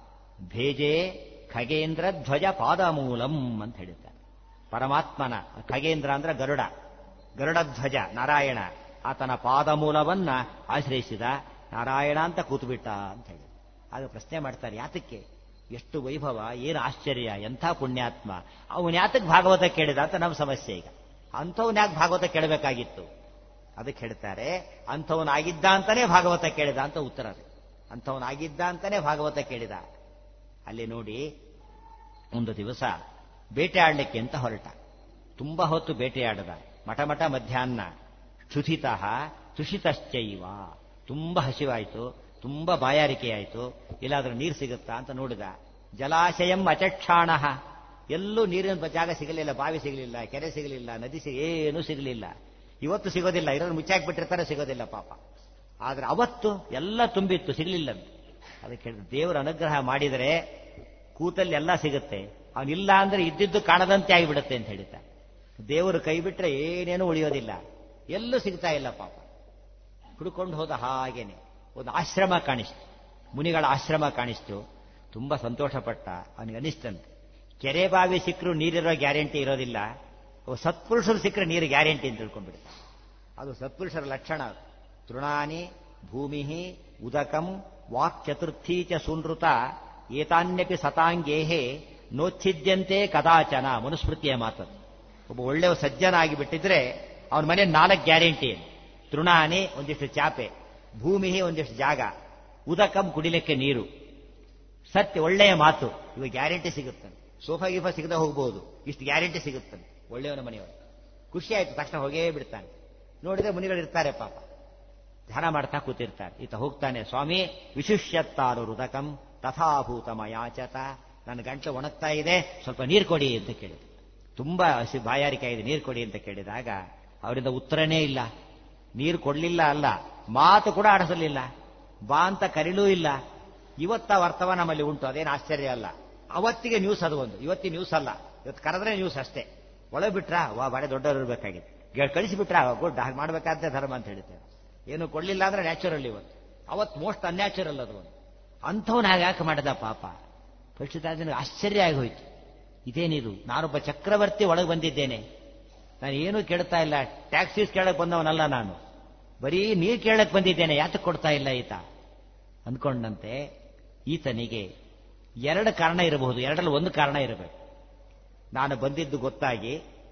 ಭೇಜೆ ಖಗೇಂದ್ರ ಧ್ವಜ ಪಾದಮೂಲಂ ಅಂತ ಹೇಳಿದ್ದಾರೆ ಪರಮಾತ್ಮನ ಖಗೇಂದ್ರ ಅಂದ್ರೆ ಗರುಡ ಗರುಡ ಧ್ವಜ ನಾರಾಯಣ ಆತನ ಪಾದಮೂಲವನ್ನ ಆಶ್ರಯಿಸಿದ ನಾರಾಯಣ ಅಂತ ಕೂತುಬಿಟ್ಟ ಅಂತ ಹೇಳಿ ಆಗ ಪ್ರಶ್ನೆ ಮಾಡ್ತಾರೆ ಯಾತಕ್ಕೆ ಎಷ್ಟು ವೈಭವ ಏನು ಆಶ್ಚರ್ಯ ಎಂಥ ಪುಣ್ಯಾತ್ಮ ಅವನು ಯಾತಕ್ಕೆ ಭಾಗವತ ಕೇಳಿದ ಅಂತ ನಮ್ಮ ಸಮಸ್ಯೆ ಈಗ ಅಂಥವ್ನ ಯಾಕೆ ಭಾಗವತ ಕೇಳಬೇಕಾಗಿತ್ತು ಅದಕ್ಕೆ ಹೇಳ್ತಾರೆ ಅಂಥವನಾಗಿದ್ದ ಅಂತಾನೆ ಭಾಗವತ ಕೇಳಿದ ಅಂತ ಉತ್ತರ ಅದು ಅಂಥವನಾಗಿದ್ದ ಅಂತಾನೆ ಭಾಗವತ ಕೇಳಿದ ಅಲ್ಲಿ ನೋಡಿ ಒಂದು ದಿವಸ ಬೇಟೆ ಆಡಲಿಕ್ಕೆ ಅಂತ ಹೊರಟ ತುಂಬಾ ಹೊತ್ತು ಬೇಟೆಯಾಡದ ಮಠ ಮಠ ಮಧ್ಯಾಹ್ನ ಕ್ಷುಧಿತ ತುಷಿತಶ್ಚೈವ ತುಂಬಾ ಹಸಿವಾಯಿತು ತುಂಬಾ ಬಾಯಾರಿಕೆಯಾಯಿತು ಇಲ್ಲಾದ್ರೂ ನೀರು ಸಿಗುತ್ತಾ ಅಂತ ನೋಡಿದ ಜಲಾಶಯಂ ಅಚಕ್ಷಾಣ ಎಲ್ಲೂ ನೀರಿನ ಜಾಗ ಸಿಗಲಿಲ್ಲ ಬಾವಿ ಸಿಗಲಿಲ್ಲ ಕೆರೆ ಸಿಗಲಿಲ್ಲ ನದಿ ಸಿಗ ಏನೂ ಸಿಗಲಿಲ್ಲ ಇವತ್ತು ಸಿಗೋದಿಲ್ಲ ಇರೋರು ಮುಚ್ಚಾಕ್ಬಿಟ್ಟಿರ್ತಾರೆ ಸಿಗೋದಿಲ್ಲ ಪಾಪ ಆದ್ರೆ ಅವತ್ತು ಎಲ್ಲ ತುಂಬಿತ್ತು ಸಿಗಲಿಲ್ಲ ಅದಕ್ಕೆ ಹೇಳಿದ್ರು ದೇವರ ಅನುಗ್ರಹ ಮಾಡಿದರೆ ಕೂತಲ್ಲಿ ಎಲ್ಲ ಸಿಗುತ್ತೆ ಅವನಿಲ್ಲ ಅಂದ್ರೆ ಇದ್ದಿದ್ದು ಕಾಣದಂತೆ ಆಗಿಬಿಡುತ್ತೆ ಅಂತ ಹೇಳಿದ್ದ ದೇವರು ಕೈ ಬಿಟ್ರೆ ಏನೇನೂ ಉಳಿಯೋದಿಲ್ಲ ಎಲ್ಲೂ ಸಿಗ್ತಾ ಇಲ್ಲ ಪಾಪ ಹುಡುಕೊಂಡು ಹೋದ ಹಾಗೇನೆ ಒಂದು ಆಶ್ರಮ ಕಾಣಿಸ್ತು ಮುನಿಗಳ ಆಶ್ರಮ ಕಾಣಿಸ್ತು ತುಂಬಾ ಸಂತೋಷಪಟ್ಟ ಅವನಿಗೆ ಅನಿಸ್ತಂತೆ ಕೆರೆ ಬಾವಿ ಸಿಕ್ಕರು ನೀರಿರೋ ಗ್ಯಾರಂಟಿ ಇರೋದಿಲ್ಲ ಸತ್ಪುರುಷರು ಸಿಕ್ಕರೆ ನೀರು ಗ್ಯಾರಂಟಿ ಅಂತ ತಿಳ್ಕೊಂಡ್ಬಿಡ್ತಾರೆ ಅದು ಸತ್ಪುರುಷರ ಲಕ್ಷಣ ತೃಣಾನಿ ಭೂಮಿ ಉದಕಂ ವಾಕ್ ಚತುರ್ಥಿ ಚ ಸುನೃತ ಏತಾನ್ಯಪಿ ಸತಾಂಗೇಹೇ ನೋಚ್ಛಿದ್ಯಂತೆ ಕದಾಚನ ಮನುಸ್ಮೃತಿಯ ಮಾತದು ಒಬ್ಬ ಒಳ್ಳೆಯ ಸಜ್ಜನ ಆಗಿಬಿಟ್ಟಿದ್ರೆ ಅವನ ಮನೆ ನಾಲ್ಕು ಗ್ಯಾರಂಟಿ ತೃಣಾನಿ ಒಂದಿಷ್ಟು ಚಾಪೆ ಭೂಮಿ ಒಂದಿಷ್ಟು ಜಾಗ ಉದಕಂ ಕುಡಿಲಿಕ್ಕೆ ನೀರು ಸತ್ಯ ಒಳ್ಳೆಯ ಮಾತು ಇವಾಗ ಗ್ಯಾರಂಟಿ ಸಿಗುತ್ತಾನೆ ಸೋಫಾ ಗೀಫಾ ಸಿಗದೆ ಹೋಗ್ಬೋದು ಇಷ್ಟು ಗ್ಯಾರಂಟಿ ಸಿಗುತ್ತಾನೆ ಒಳ್ಳೆಯವನ ಮನೆಯವರು ಖುಷಿ ಆಯ್ತು ತಕ್ಷಣ ಹೋಗೇ ಬಿಡ್ತಾನೆ ನೋಡಿದ್ರೆ ಮುನಿಗಳು ಇರ್ತಾರೆ ಪಾಪ ಧ್ಯಾನ ಮಾಡ್ತಾ ಕೂತಿರ್ತಾರೆ ಈತ ಹೋಗ್ತಾನೆ ಸ್ವಾಮಿ ವಿಶಿಷ್ಯತ್ತಾರು ರುದಕಂ ತಥಾಭೂತ ಮಯಾಚತ ನನ್ನ ಗಂಟಲು ಒಣಗ್ತಾ ಇದೆ ಸ್ವಲ್ಪ ನೀರು ಕೊಡಿ ಅಂತ ಕೇಳಿದ ತುಂಬಾ ಹಸಿ ಬಾಯಾರಿಕೆ ಇದೆ ನೀರು ಕೊಡಿ ಅಂತ ಕೇಳಿದಾಗ ಅವರಿಂದ ಉತ್ತರನೇ ಇಲ್ಲ ನೀರು ಕೊಡ್ಲಿಲ್ಲ ಅಲ್ಲ ಮಾತು ಕೂಡ ಆಡಿಸಲಿಲ್ಲ ಬಾ ಅಂತ ಕರೀಲೂ ಇಲ್ಲ ಇವತ್ತ ವರ್ತವ ನಮ್ಮಲ್ಲಿ ಉಂಟು ಅದೇನು ಆಶ್ಚರ್ಯ ಅಲ್ಲ ಅವತ್ತಿಗೆ ನ್ಯೂಸ್ ಅದು ಒಂದು ಇವತ್ತಿ ನ್ಯೂಸ್ ಅಲ್ಲ ಇವತ್ತು ಕರೆದ್ರೆ ನ್ಯೂಸ್ ಅಷ್ಟೇ ಒಳಗೆ ಬಿಟ್ರಾ ವಾ ಬಾಳೆ ದೊಡ್ಡವರು ಇರಬೇಕಾಗಿದೆ ಕಳಿಸಿಬಿಟ್ರಾ ಗುಡ್ ಹಾಗೆ ಮಾಡ್ಬೇಕಾದ ಧರ್ಮ ಅಂತ ಹೇಳ್ತೇವೆ ಏನು ಕೊಡ್ಲಿಲ್ಲ ಅಂದ್ರೆ ನ್ಯಾಚುರಲ್ ಇವತ್ತು ಅವತ್ತು ಮೋಸ್ಟ್ ಅನ್ಯಾಚುರಲ್ ಅದು ಒಂದು ಅಂಥವನ್ನ ಹಾಗೆ ಯಾಕೆ ಮಾಡಿದ ಪಾಪ ಪರೀಕ್ಷಿತಾಜನಿಗೆ ಆಶ್ಚರ್ಯ ಆಗಿ ಹೋಯ್ತು ಇದೇನಿದು ನಾನೊಬ್ಬ ಚಕ್ರವರ್ತಿ ಒಳಗೆ ಬಂದಿದ್ದೇನೆ ನಾನು ಏನೂ ಕೇಳ್ತಾ ಇಲ್ಲ ಟ್ಯಾಕ್ಸೀಸ್ ಕೇಳಕ್ ಬಂದವನಲ್ಲ ನಾನು ಬರೀ ನೀರು ಕೇಳಕ್ ಬಂದಿದ್ದೇನೆ ಯಾತಕ್ಕೆ ಕೊಡ್ತಾ ಇಲ್ಲ ಈತ ಅಂದ್ಕೊಂಡಂತೆ ಈತನಿಗೆ ಎರಡು ಕಾರಣ ಇರಬಹುದು ಎರಡರಲ್ಲಿ ಒಂದು ಕಾರಣ ಇರಬೇಕು ನಾನು ಬಂದಿದ್ದು ಗೊತ್ತಾಗಿ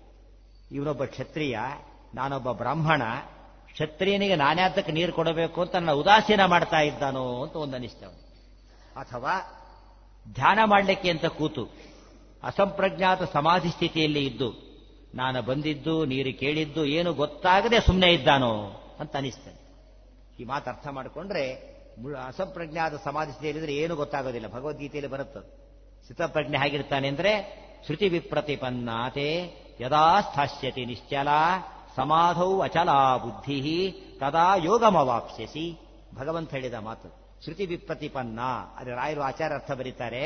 ಇವನೊಬ್ಬ ಕ್ಷತ್ರಿಯ ನಾನೊಬ್ಬ ಬ್ರಾಹ್ಮಣ ಕ್ಷತ್ರಿಯನಿಗೆ ನಾನ್ಯಾತಕ್ಕೆ ನೀರು ಕೊಡಬೇಕು ಅಂತ ನನ್ನ ಉದಾಸೀನ ಮಾಡ್ತಾ ಇದ್ದಾನೋ ಅಂತ ಒಂದು ಅನಿಸ್ತವ ಅಥವಾ ಧ್ಯಾನ ಮಾಡಲಿಕ್ಕೆ ಅಂತ ಕೂತು ಅಸಂಪ್ರಜ್ಞಾತ ಸಮಾಧಿ ಸ್ಥಿತಿಯಲ್ಲಿ ಇದ್ದು ನಾನು ಬಂದಿದ್ದು ನೀರು ಕೇಳಿದ್ದು ಏನು ಗೊತ್ತಾಗದೆ ಸುಮ್ಮನೆ ಇದ್ದಾನೋ ಅಂತ ಅನಿಸ್ತದೆ ಈ ಮಾತು ಅರ್ಥ ಮಾಡಿಕೊಂಡ್ರೆ ಅಸಂಪ್ರಜ್ಞಾತ ಸಮಾಧಿ ಸ್ಥಿತಿಯಲ್ಲಿದ್ರೆ ಏನು ಗೊತ್ತಾಗೋದಿಲ್ಲ ಭಗವದ್ಗೀತೆಯಲ್ಲಿ ಬರುತ್ತೆ ಸ್ಥಿತಪ್ರಜ್ಞೆ ಹೇಗಿರ್ತಾನೆ ಅಂದ್ರೆ ಶ್ರುತಿ ವಿಪ್ರತಿಪನ್ನಾತೆ ಯದಾ ಸ್ಥಾಸ್ಯತಿ ನಿಶ್ಚಲ ಸಮಾಧೌ ಅಚಲಾ ಬುದ್ಧಿ ತದಾ ಯೋಗಮವಾಪ್ಸ್ಯಸಿ ಭಗವಂತ ಹೇಳಿದ ಮಾತು ಶ್ರುತಿ ವಿಪ್ರತಿಪನ್ನ ಅದೇ ರಾಯರು ಆಚಾರ ಅರ್ಥ ಬರೀತಾರೆ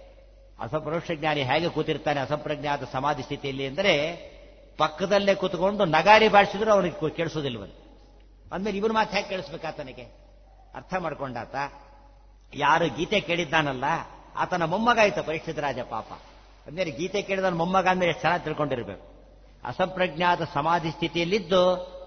ಅಸಪರೋಕ್ಷ ಜ್ಞಾನಿ ಹೇಗೆ ಕೂತಿರ್ತಾನೆ ಅಸಂಪ್ರಜ್ಞಾತ ಸಮಾಧಿ ಸ್ಥಿತಿಯಲ್ಲಿ ಅಂದರೆ ಪಕ್ಕದಲ್ಲೇ ಕೂತ್ಕೊಂಡು ನಗಾರಿ ಬಾಡಿಸಿದ್ರು ಅವನಿಗೆ ಕೇಳಿಸೋದಿಲ್ವಂತೆ ಅಂದ್ಮೇಲೆ ಇವನು ಮಾತು ಹೇಗೆ ಕೇಳಿಸ್ಬೇಕಾ ತನಗೆ ಅರ್ಥ ಮಾಡ್ಕೊಂಡಾತ ಯಾರು ಗೀತೆ ಕೇಳಿದ್ದಾನಲ್ಲ ಆತನ ಮೊಮ್ಮಗ ಆಯ್ತು ಪರೀಕ್ಷಿತ ರಾಜ ಪಾಪ ಅಂದ್ರೆ ಗೀತೆ ಕೇಳಿದ ಮೊಮ್ಮಗ ಅಂದ್ರೆ ಎಷ್ಟು ಚೆನ್ನಾಗಿ ತಿಳ್ಕೊಂಡಿರ್ಬೇಕು ಅಸಂಪ್ರಜ್ಞಾತ ಸಮಾಧಿ ಸ್ಥಿತಿಯಲ್ಲಿದ್ದು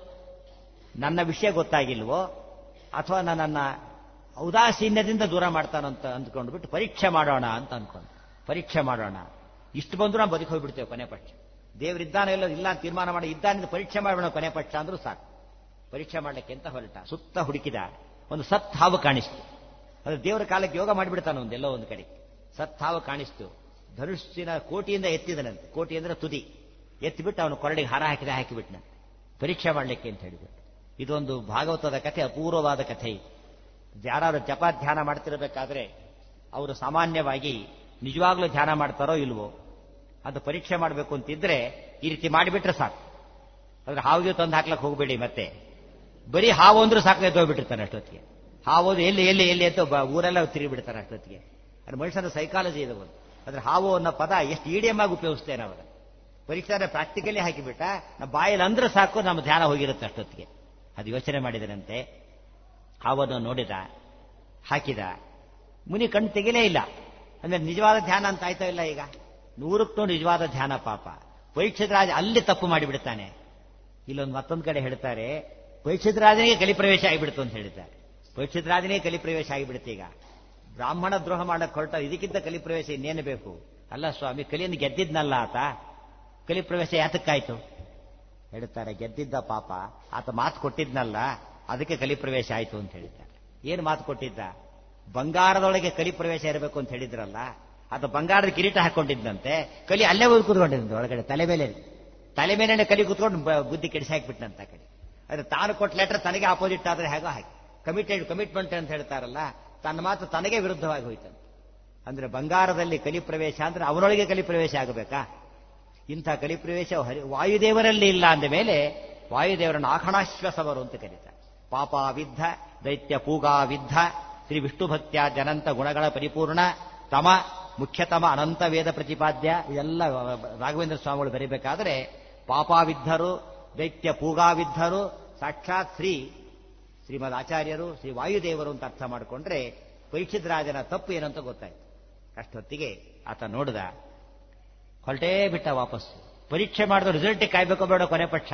ನನ್ನ ವಿಷಯ ಗೊತ್ತಾಗಿಲ್ವೋ ಅಥವಾ ನನ್ನನ್ನ ಔದಾಸೀನ್ಯದಿಂದ ದೂರ ಮಾಡ್ತಾನಂತ ಅಂದ್ಕೊಂಡು ಬಿಟ್ಟು ಪರೀಕ್ಷೆ ಮಾಡೋಣ ಅಂತ ಅಂದ್ಕೊಂಡು ಪರೀಕ್ಷೆ ಮಾಡೋಣ ಇಷ್ಟು ಬಂದ್ರು ನಾವು ಬದುಕಿ ಹೋಗ್ಬಿಡ್ತೇವೆ ಕೊನೆ ಪಕ್ಷ ದೇವರಿದ್ದಾನೆ ಇಲ್ಲ ಇಲ್ಲ ಅಂತ ತೀರ್ಮಾನ ಮಾಡಿ ಇದ್ದಾನಿಂದ ಪರೀಕ್ಷೆ ಮಾಡೋಣ ಕೊನೆ ಪಕ್ಷ ಅಂದ್ರೂ ಸಾಕು ಪರೀಕ್ಷೆ ಮಾಡ್ಲಿಕ್ಕೆ ಅಂತ ಹೊರಟ ಸುತ್ತ ಹುಡುಕಿದ ಒಂದು ಸತ್ ಹಾವು ಕಾಣಿಸ್ತು ಅದು ದೇವರ ಕಾಲಕ್ಕೆ ಯೋಗ ಮಾಡಿಬಿಡ್ತಾನೆ ಒಂದೆಲ್ಲೋ ಒಂದು ಕಡೆ ಸತ್ ಹಾವು ಕಾಣಿಸ್ತು ಧನುಷ್ಸಿನ ಕೋಟಿಯಿಂದ ಎತ್ತಿದನಂತೆ ಕೋಟಿ ಅಂದ್ರೆ ತುದಿ ಎತ್ತಿಬಿಟ್ಟು ಅವನು ಕೊರಡಿಗೆ ಹಾರ ಹಾಕಿದ ಹಾಕಿಬಿಟ್ನಂತೆ ಪರೀಕ್ಷೆ ಮಾಡಲಿಕ್ಕೆ ಅಂತ ಹೇಳಿಬಿಟ್ಟು ಇದೊಂದು ಭಾಗವತದ ಕಥೆ ಅಪೂರ್ವವಾದ ಕಥೆ ಯಾರು ಜಪ ಧ್ಯಾನ ಮಾಡ್ತಿರಬೇಕಾದ್ರೆ ಅವರು ಸಾಮಾನ್ಯವಾಗಿ ನಿಜವಾಗ್ಲೂ ಧ್ಯಾನ ಮಾಡ್ತಾರೋ ಇಲ್ವೋ ಅದು ಪರೀಕ್ಷೆ ಮಾಡಬೇಕು ಅಂತಿದ್ರೆ ಈ ರೀತಿ ಮಾಡಿಬಿಟ್ರೆ ಸಾಕು ಅದ್ರ ಹಾವಿಗೆ ತಂದು ಹಾಕ್ಲಕ್ಕೆ ಹೋಗಬೇಡಿ ಮತ್ತೆ ಬರೀ ಹಾವು ಅಂದ್ರೂ ಸಾಕು ಎದ್ದೋಗ್ಬಿಟ್ಟಿರ್ತಾನೆ ಅಷ್ಟೊತ್ತಿಗೆ ಹಾವು ಎಲ್ಲಿ ಎಲ್ಲಿ ಎಲ್ಲಿ ಅಂತ ಊರೆಲ್ಲ ತಿರುಗಿ ಬಿಡ್ತಾರೆ ಅಷ್ಟೊತ್ತಿಗೆ ಅದು ಮನುಷ್ಯನ ಸೈಕಾಲಜಿ ಇದೆ ಒಂದು ಅದ್ರ ಹಾವು ಅನ್ನೋ ಪದ ಎಷ್ಟು ಇಡಿಯಮ್ ಆಗಿ ಉಪಯೋಗಿಸ್ತೇನೆ ಅವರ ಪರೀಕ್ಷೆ ಪ್ರಾಕ್ಟಿಕಲಿ ಹಾಕಿಬಿಟ್ಟ ನಮ್ಮ ಬಾಯಲ್ಲಿ ಅಂದ್ರೆ ಸಾಕು ನಮ್ಮ ಧ್ಯಾನ ಹೋಗಿರುತ್ತೆ ಅಷ್ಟೊತ್ತಿಗೆ ಅದು ಯೋಚನೆ ಮಾಡಿದರಂತೆ ಹಾವನ್ನು ನೋಡಿದ ಹಾಕಿದ ಮುನಿ ಕಣ್ಣು ತೆಗಿಲೇ ಇಲ್ಲ ಅಂದ್ರೆ ನಿಜವಾದ ಧ್ಯಾನ ಅಂತ ಆಯ್ತಾ ಇಲ್ಲ ಈಗ ನೂರಕ್ಕೂ ನಿಜವಾದ ಧ್ಯಾನ ಪಾಪ ಪರೀಕ್ಷಿತ ರಾಜ ಅಲ್ಲಿ ತಪ್ಪು ಮಾಡಿಬಿಡ್ತಾನೆ ಇಲ್ಲೊಂದು ಮತ್ತೊಂದು ಕಡೆ ಹೇಳ್ತಾರೆ ಪರೀಕ್ಷಿತ ರಾಜನಿಗೆ ಕಲಿಪ್ರವೇಶ ಆಗಿಬಿಡ್ತು ಅಂತ ಹೇಳ್ತಾರೆ ಪರೀಕ್ಷಿತ ರಾಜನಿಗೆ ಕಲಿಪ್ರವೇಶ ಆಗಿಬಿಡುತ್ತೆ ಈಗ ಬ್ರಾಹ್ಮಣ ದ್ರೋಹ ಮಾಡಕ್ ಹೊರಟ ಇದಕ್ಕಿಂತ ಕಲಿಪ್ರವೇಶ ಇನ್ನೇನು ಬೇಕು ಅಲ್ಲ ಸ್ವಾಮಿ ಕಲಿಯನ್ನು ಗೆದ್ದಿದ್ನಲ್ಲ ಆತ ಕಲಿಪ್ರವೇಶ ಯಾತಕ್ಕಾಯ್ತು ಹೇಳ್ತಾರೆ ಗೆದ್ದಿದ್ದ ಪಾಪ ಆತ ಮಾತು ಕೊಟ್ಟಿದ್ನಲ್ಲ ಅದಕ್ಕೆ ಕಲಿಪ್ರವೇಶ ಆಯ್ತು ಅಂತ ಹೇಳಿದ್ದಾರೆ ಏನು ಮಾತು ಕೊಟ್ಟಿದ್ದ ಬಂಗಾರದೊಳಗೆ ಕಲಿಪ್ರವೇಶ ಇರಬೇಕು ಅಂತ ಹೇಳಿದ್ರಲ್ಲ ಆತ ಬಂಗಾರದ ಕಿರೀಟ ಹಾಕೊಂಡಿದ್ದಂತೆ ಕಲಿ ಅಲ್ಲೇ ಹೋಗಿ ಕೂತ್ಕೊಂಡಿದ್ದ ಒಳಗಡೆ ತಲೆ ಮೇಲೆ ತಲೆ ಮೇಲೆ ಕಲಿ ಕೂತ್ಕೊಂಡು ಬುದ್ಧಿ ಕೆಡಿಸಿ ಹಾಕ್ಬಿಟ್ನಂತ ಕಡೆ ಅದ್ರೆ ತಾನು ಕೊಟ್ಟ ಲೆಟರ್ ತನಗೆ ಆಪೋಸಿಟ್ ಆದ್ರೆ ಹೇಗೋ ಹಾಕಿ ಕಮಿಟೆಡ್ ಕಮಿಟ್ಮೆಂಟ್ ಅಂತ ಹೇಳ್ತಾರಲ್ಲ ತನ್ನ ಮಾತು ತನಗೆ ವಿರುದ್ಧವಾಗಿ ಹೋಯ್ತಂತೆ ಅಂದ್ರೆ ಬಂಗಾರದಲ್ಲಿ ಕಲಿಪ್ರವೇಶ ಅಂದ್ರೆ ಅವನೊಳಗೆ ಕಲಿಪ್ರವೇಶ ಆಗಬೇಕಾ ಇಂಥ ಕಲಿಪ್ರವೇಶ ವಾಯುದೇವರಲ್ಲಿ ಇಲ್ಲ ಅಂದ ಮೇಲೆ ವಾಯುದೇವರನ್ನು ಆಖಣಾಶ್ವಸವರು ಅಂತ ಕರೀತಾರೆ ಪಾಪಾವಿದ್ಧ ದೈತ್ಯ ಪೂಗಾವಿದ್ಧ ಶ್ರೀ ವಿಷ್ಣು ಭಕ್ತ್ಯ ಜನಂತ ಗುಣಗಳ ಪರಿಪೂರ್ಣ ತಮ ಮುಖ್ಯತಮ ಅನಂತ ವೇದ ಪ್ರತಿಪಾದ್ಯ ಇದೆಲ್ಲ ರಾಘವೇಂದ್ರ ಸ್ವಾಮಿಗಳು ಬರೀಬೇಕಾದ್ರೆ ಪಾಪಾವಿದ್ಧರು ದೈತ್ಯ ಪೂಗಾವಿದ್ಧರು ಸಾಕ್ಷಾತ್ ಶ್ರೀ ಶ್ರೀಮದ್ ಆಚಾರ್ಯರು ಶ್ರೀ ವಾಯುದೇವರು ಅಂತ ಅರ್ಥ ಮಾಡಿಕೊಂಡ್ರೆ ಪರೀಕ್ಷಿತ ರಾಜನ ತಪ್ಪು ಏನಂತ ಗೊತ್ತಾಯ್ತು ಅಷ್ಟೊತ್ತಿಗೆ ಆತ ನೋಡಿದ ಹೊರಟೇ ಬಿಟ್ಟ ವಾಪಸ್ಸು ಪರೀಕ್ಷೆ ಮಾಡಿದ ರಿಸಲ್ಟ್ ಕಾಯ್ಬೇಕೋ ಬೇಡ ಕೊನೆ ಪಕ್ಷ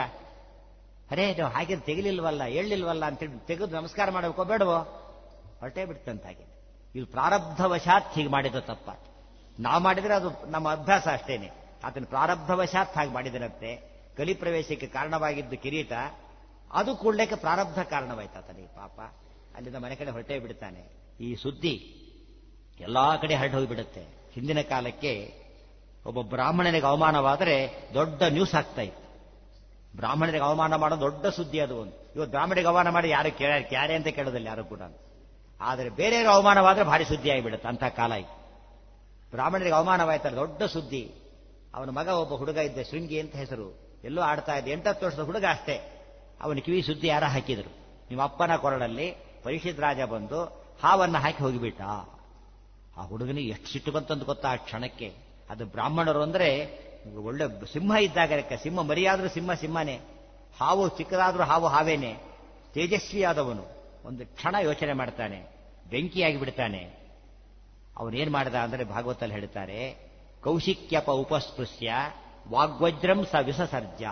ಅರೇ ನೀವು ಹಾಗೆ ತೆಗಿಲಿಲ್ವಲ್ಲ ಹೇಳಿಲ್ವಲ್ಲ ಅಂತೇಳಿ ತೆಗೆದು ನಮಸ್ಕಾರ ಮಾಡಬೇಕೋ ಬೇಡವೋ ಹೊರಟೇ ಬಿಡ್ತಂತ ಹಾಗೆ ಇದು ಪ್ರಾರಬ್ಧವಶಾತ್ ಹೀಗೆ ಮಾಡಿದ ತಪ್ಪ ನಾವು ಮಾಡಿದ್ರೆ ಅದು ನಮ್ಮ ಅಭ್ಯಾಸ ಅಷ್ಟೇನೆ ಆತನ ಪ್ರಾರಬ್ಧವಶಾತ್ ಹಾಗೆ ಮಾಡಿದರಂತೆ ಕಲಿ ಪ್ರವೇಶಕ್ಕೆ ಕಾರಣವಾಗಿದ್ದು ಕಿರೀಟ ಅದು ಕೂಡ್ಲಿಕ್ಕೆ ಪ್ರಾರಬ್ಧ ಕಾರಣವಾಯ್ತು ಆತನಿಗೆ ಪಾಪ ಅಲ್ಲಿಂದ ಮನೆ ಕಡೆ ಹೊರಟೇ ಬಿಡ್ತಾನೆ ಈ ಸುದ್ದಿ ಎಲ್ಲಾ ಕಡೆ ಹರಡಿ ಹೋಗಿಬಿಡುತ್ತೆ ಹಿಂದಿನ ಕಾಲಕ್ಕೆ ಒಬ್ಬ ಬ್ರಾಹ್ಮಣನಿಗೆ ಅವಮಾನವಾದರೆ ದೊಡ್ಡ ನ್ಯೂಸ್ ಆಗ್ತಾ ಇತ್ತು ಬ್ರಾಹ್ಮಣರಿಗೆ ಅವಮಾನ ಮಾಡೋ ದೊಡ್ಡ ಸುದ್ದಿ ಅದು ಒಂದು ಇವತ್ತು ಬ್ರಾಹ್ಮಣರಿಗೆ ಅವಮಾನ ಮಾಡಿ ಯಾರು ಕೇಳ ಕ್ಯಾರೆ ಅಂತ ಕೇಳೋದಿಲ್ಲ ಯಾರು ಕೂಡ ಆದರೆ ಬೇರೆಯವರು ಅವಮಾನವಾದ್ರೆ ಭಾರಿ ಸುದ್ದಿ ಆಗಿಬಿಡುತ್ತೆ ಅಂತ ಕಾಲ ಇತ್ತು ಬ್ರಾಹ್ಮಣರಿಗೆ ಅವಮಾನವಾಯ್ತಲ್ಲ ದೊಡ್ಡ ಸುದ್ದಿ ಅವನ ಮಗ ಒಬ್ಬ ಹುಡುಗ ಇದ್ದ ಶೃಂಗಿ ಅಂತ ಹೆಸರು ಎಲ್ಲೋ ಆಡ್ತಾ ಇದ್ದ ಎಂಟತ್ತು ವರ್ಷದ ಹುಡುಗ ಅಷ್ಟೇ ಅವನ ಕಿವಿ ಸುದ್ದಿ ಯಾರ ಹಾಕಿದ್ರು ನಿಮ್ಮ ಅಪ್ಪನ ಕೊರಳಲ್ಲಿ ಪರಿಷತ್ ರಾಜ ಬಂದು ಹಾವನ್ನ ಹಾಕಿ ಹೋಗಿಬಿಟ್ಟ ಆ ಹುಡುಗನಿಗೆ ಎಷ್ಟು ಸಿಟ್ಟು ಬಂತಂತ ಗೊತ್ತಾ ಆ ಕ್ಷಣಕ್ಕೆ ಅದು ಬ್ರಾಹ್ಮಣರು ಅಂದ್ರೆ ಒಳ್ಳೆ ಸಿಂಹ ಇದ್ದಾಗ ಲೆಕ್ಕ ಸಿಂಹ ಮರಿಯಾದ್ರೂ ಸಿಂಹ ಸಿಂಹನೇ ಹಾವು ಚಿಕ್ಕದಾದ್ರೂ ಹಾವು ಹಾವೇನೆ ತೇಜಸ್ವಿಯಾದವನು ಒಂದು ಕ್ಷಣ ಯೋಚನೆ ಮಾಡ್ತಾನೆ ಬೆಂಕಿಯಾಗಿ ಬಿಡ್ತಾನೆ ಅವನೇನ್ ಮಾಡಿದ ಅಂದ್ರೆ ಭಾಗವತಲ್ಲಿ ಹೇಳ್ತಾರೆ ಕೌಶಿಕ್ಯಪ ಉಪಸ್ಪೃಶ್ಯ ವಾಗ್ವಜ್ರಂ ಸ ವಿಸಸರ್ಜ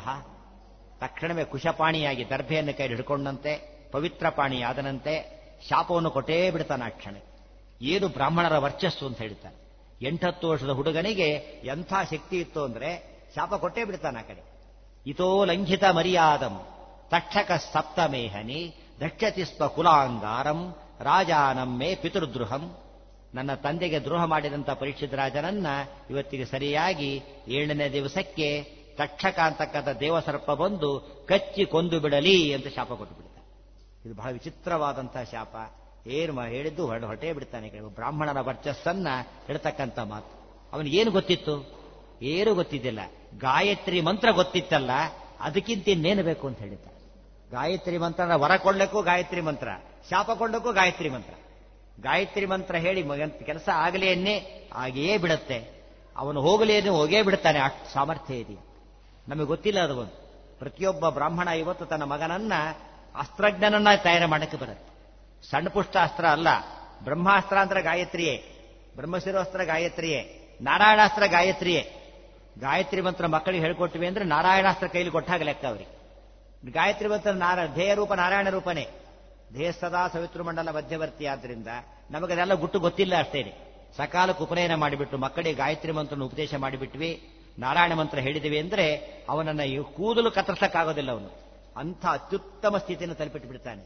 ತಕ್ಷಣವೇ ಕುಶಪಾಣಿಯಾಗಿ ದರ್ಭೆಯನ್ನು ಕೈ ಹಿಡ್ಕೊಂಡಂತೆ ಪವಿತ್ರ ಪಾಣಿಯಾದನಂತೆ ಶಾಪವನ್ನು ಕೊಟ್ಟೇ ಬಿಡ್ತಾನೆ ಆ ಕ್ಷಣ ಏನು ಬ್ರಾಹ್ಮಣರ ವರ್ಚಸ್ಸು ಅಂತ ಹೇಳ್ತಾನೆ ಎಂಟತ್ತು ವರ್ಷದ ಹುಡುಗನಿಗೆ ಎಂಥ ಶಕ್ತಿ ಇತ್ತು ಅಂದ್ರೆ ಶಾಪ ಕೊಟ್ಟೇ ಬಿಡ್ತಾನೆ ಆ ಕಡೆ ಇತೋ ಲಂಘಿತ ಮರ್ಯಾದಂ ತಕ್ಷಕ ಸಪ್ತಮೇಹನಿ ದಕ್ಷತಿ ಸ್ವ ಕುಲಾಂಗಾರಂ ರಾಜಾನಂ ಮೇ ಪಿತೃದ್ರುಹಂ ನನ್ನ ತಂದೆಗೆ ದ್ರೋಹ ಮಾಡಿದಂಥ ಪರೀಕ್ಷಿತ ರಾಜನನ್ನ ಇವತ್ತಿಗೆ ಸರಿಯಾಗಿ ಏಳನೇ ದಿವಸಕ್ಕೆ ತಕ್ಷಕ ಅಂತಕ್ಕಂಥ ದೇವಸರ್ಪ ಬಂದು ಕಚ್ಚಿ ಕೊಂದು ಬಿಡಲಿ ಅಂತ ಶಾಪ ಕೊಟ್ಟು ಬಿಡ್ತಾನೆ ಇದು ಬಹಳ ವಿಚಿತ್ರವಾದಂತಹ ಶಾಪ ಏನು ಹೇಳಿದ್ದು ಹೊರಡು ಹೊರಟೇ ಬಿಡ್ತಾನೆ ಬ್ರಾಹ್ಮಣನ ವರ್ಚಸ್ಸನ್ನ ಹೇಳ್ತಕ್ಕಂಥ ಮಾತು ಅವನಿಗೆ ಏನು ಗೊತ್ತಿತ್ತು ಏನು ಗೊತ್ತಿದ್ದಿಲ್ಲ ಗಾಯತ್ರಿ ಮಂತ್ರ ಗೊತ್ತಿತ್ತಲ್ಲ ಅದಕ್ಕಿಂತ ಇನ್ನೇನು ಬೇಕು ಅಂತ ಹೇಳಿದ್ದ ಗಾಯತ್ರಿ ಮಂತ್ರ ವರ ಕೊಳ್ಳಕ್ಕೂ ಗಾಯತ್ರಿ ಮಂತ್ರ ಶಾಪ ಕೊಳ್ಳಕ್ಕೂ ಗಾಯತ್ರಿ ಮಂತ್ರ ಗಾಯತ್ರಿ ಮಂತ್ರ ಹೇಳಿ ಕೆಲಸ ಆಗಲೇನೇ ಹಾಗೆಯೇ ಬಿಡುತ್ತೆ ಅವನು ಹೋಗಲೇನು ಹೋಗೇ ಬಿಡ್ತಾನೆ ಅಷ್ಟು ಸಾಮರ್ಥ್ಯ ಇದೆ ನಮಗೆ ಗೊತ್ತಿಲ್ಲ ಅದು ಒಂದು ಪ್ರತಿಯೊಬ್ಬ ಬ್ರಾಹ್ಮಣ ಇವತ್ತು ತನ್ನ ಮಗನನ್ನ ಅಸ್ತ್ರಜ್ಞನನ್ನ ತಯಾರು ಮಾಡಕ್ಕೆ ಬರುತ್ತೆ ಸಣ್ಣ ಪುಷ್ಟ ಅಸ್ತ್ರ ಅಲ್ಲ ಬ್ರಹ್ಮಾಸ್ತ್ರ ಅಂದ್ರೆ ಗಾಯತ್ರಿಯೇ ಬ್ರಹ್ಮಶಿರೋಸ್ತ್ರ ಗಾಯತ್ರಿಯೇ ನಾರಾಯಣಾಸ್ತ್ರ ಗಾಯತ್ರಿಯೇ ಗಾಯತ್ರಿ ಮಂತ್ರ ಮಕ್ಕಳಿಗೆ ಹೇಳ್ಕೊಟ್ಟಿವಿ ಅಂದ್ರೆ ನಾರಾಯಣಾಸ್ತ್ರ ಕೈಲಿ ಕೊಟ್ಟಾಗ ಲೆಕ್ಕ ಅವರಿಗೆ ಗಾಯತ್ರಿ ಮಂತ್ರ ನಾರಾಯಣ ಧ್ಯೇಯ ರೂಪ ನಾರಾಯಣ ರೂಪನೇ ಧ್ಯೇಯ ಸದಾ ಸವಿತೃಮಂಡಲ ಮಧ್ಯವರ್ತಿ ಆದ್ರಿಂದ ನಮಗದೆಲ್ಲ ಗುಟ್ಟು ಗೊತ್ತಿಲ್ಲ ಅಷ್ಟೇನೆ ಸಕಾಲಕ್ಕೆ ಉಪನಯನ ಮಾಡಿಬಿಟ್ಟು ಮಕ್ಕಳಿಗೆ ಗಾಯತ್ರಿ ಮಂತ್ರನ ಉಪದೇಶ ಮಾಡಿಬಿಟ್ವಿ ನಾರಾಯಣ ಮಂತ್ರ ಹೇಳಿದಿವಿ ಅಂದ್ರೆ ಅವನನ್ನ ಕೂದಲು ಕತ್ತರಿಸಕ್ಕಾಗೋದಿಲ್ಲ ಅವನು ಅಂಥ ಅತ್ಯುತ್ತಮ ಸ್ಥಿತಿಯನ್ನು ತಲುಪಿಟ್ಟು ಬಿಡ್ತಾನೆ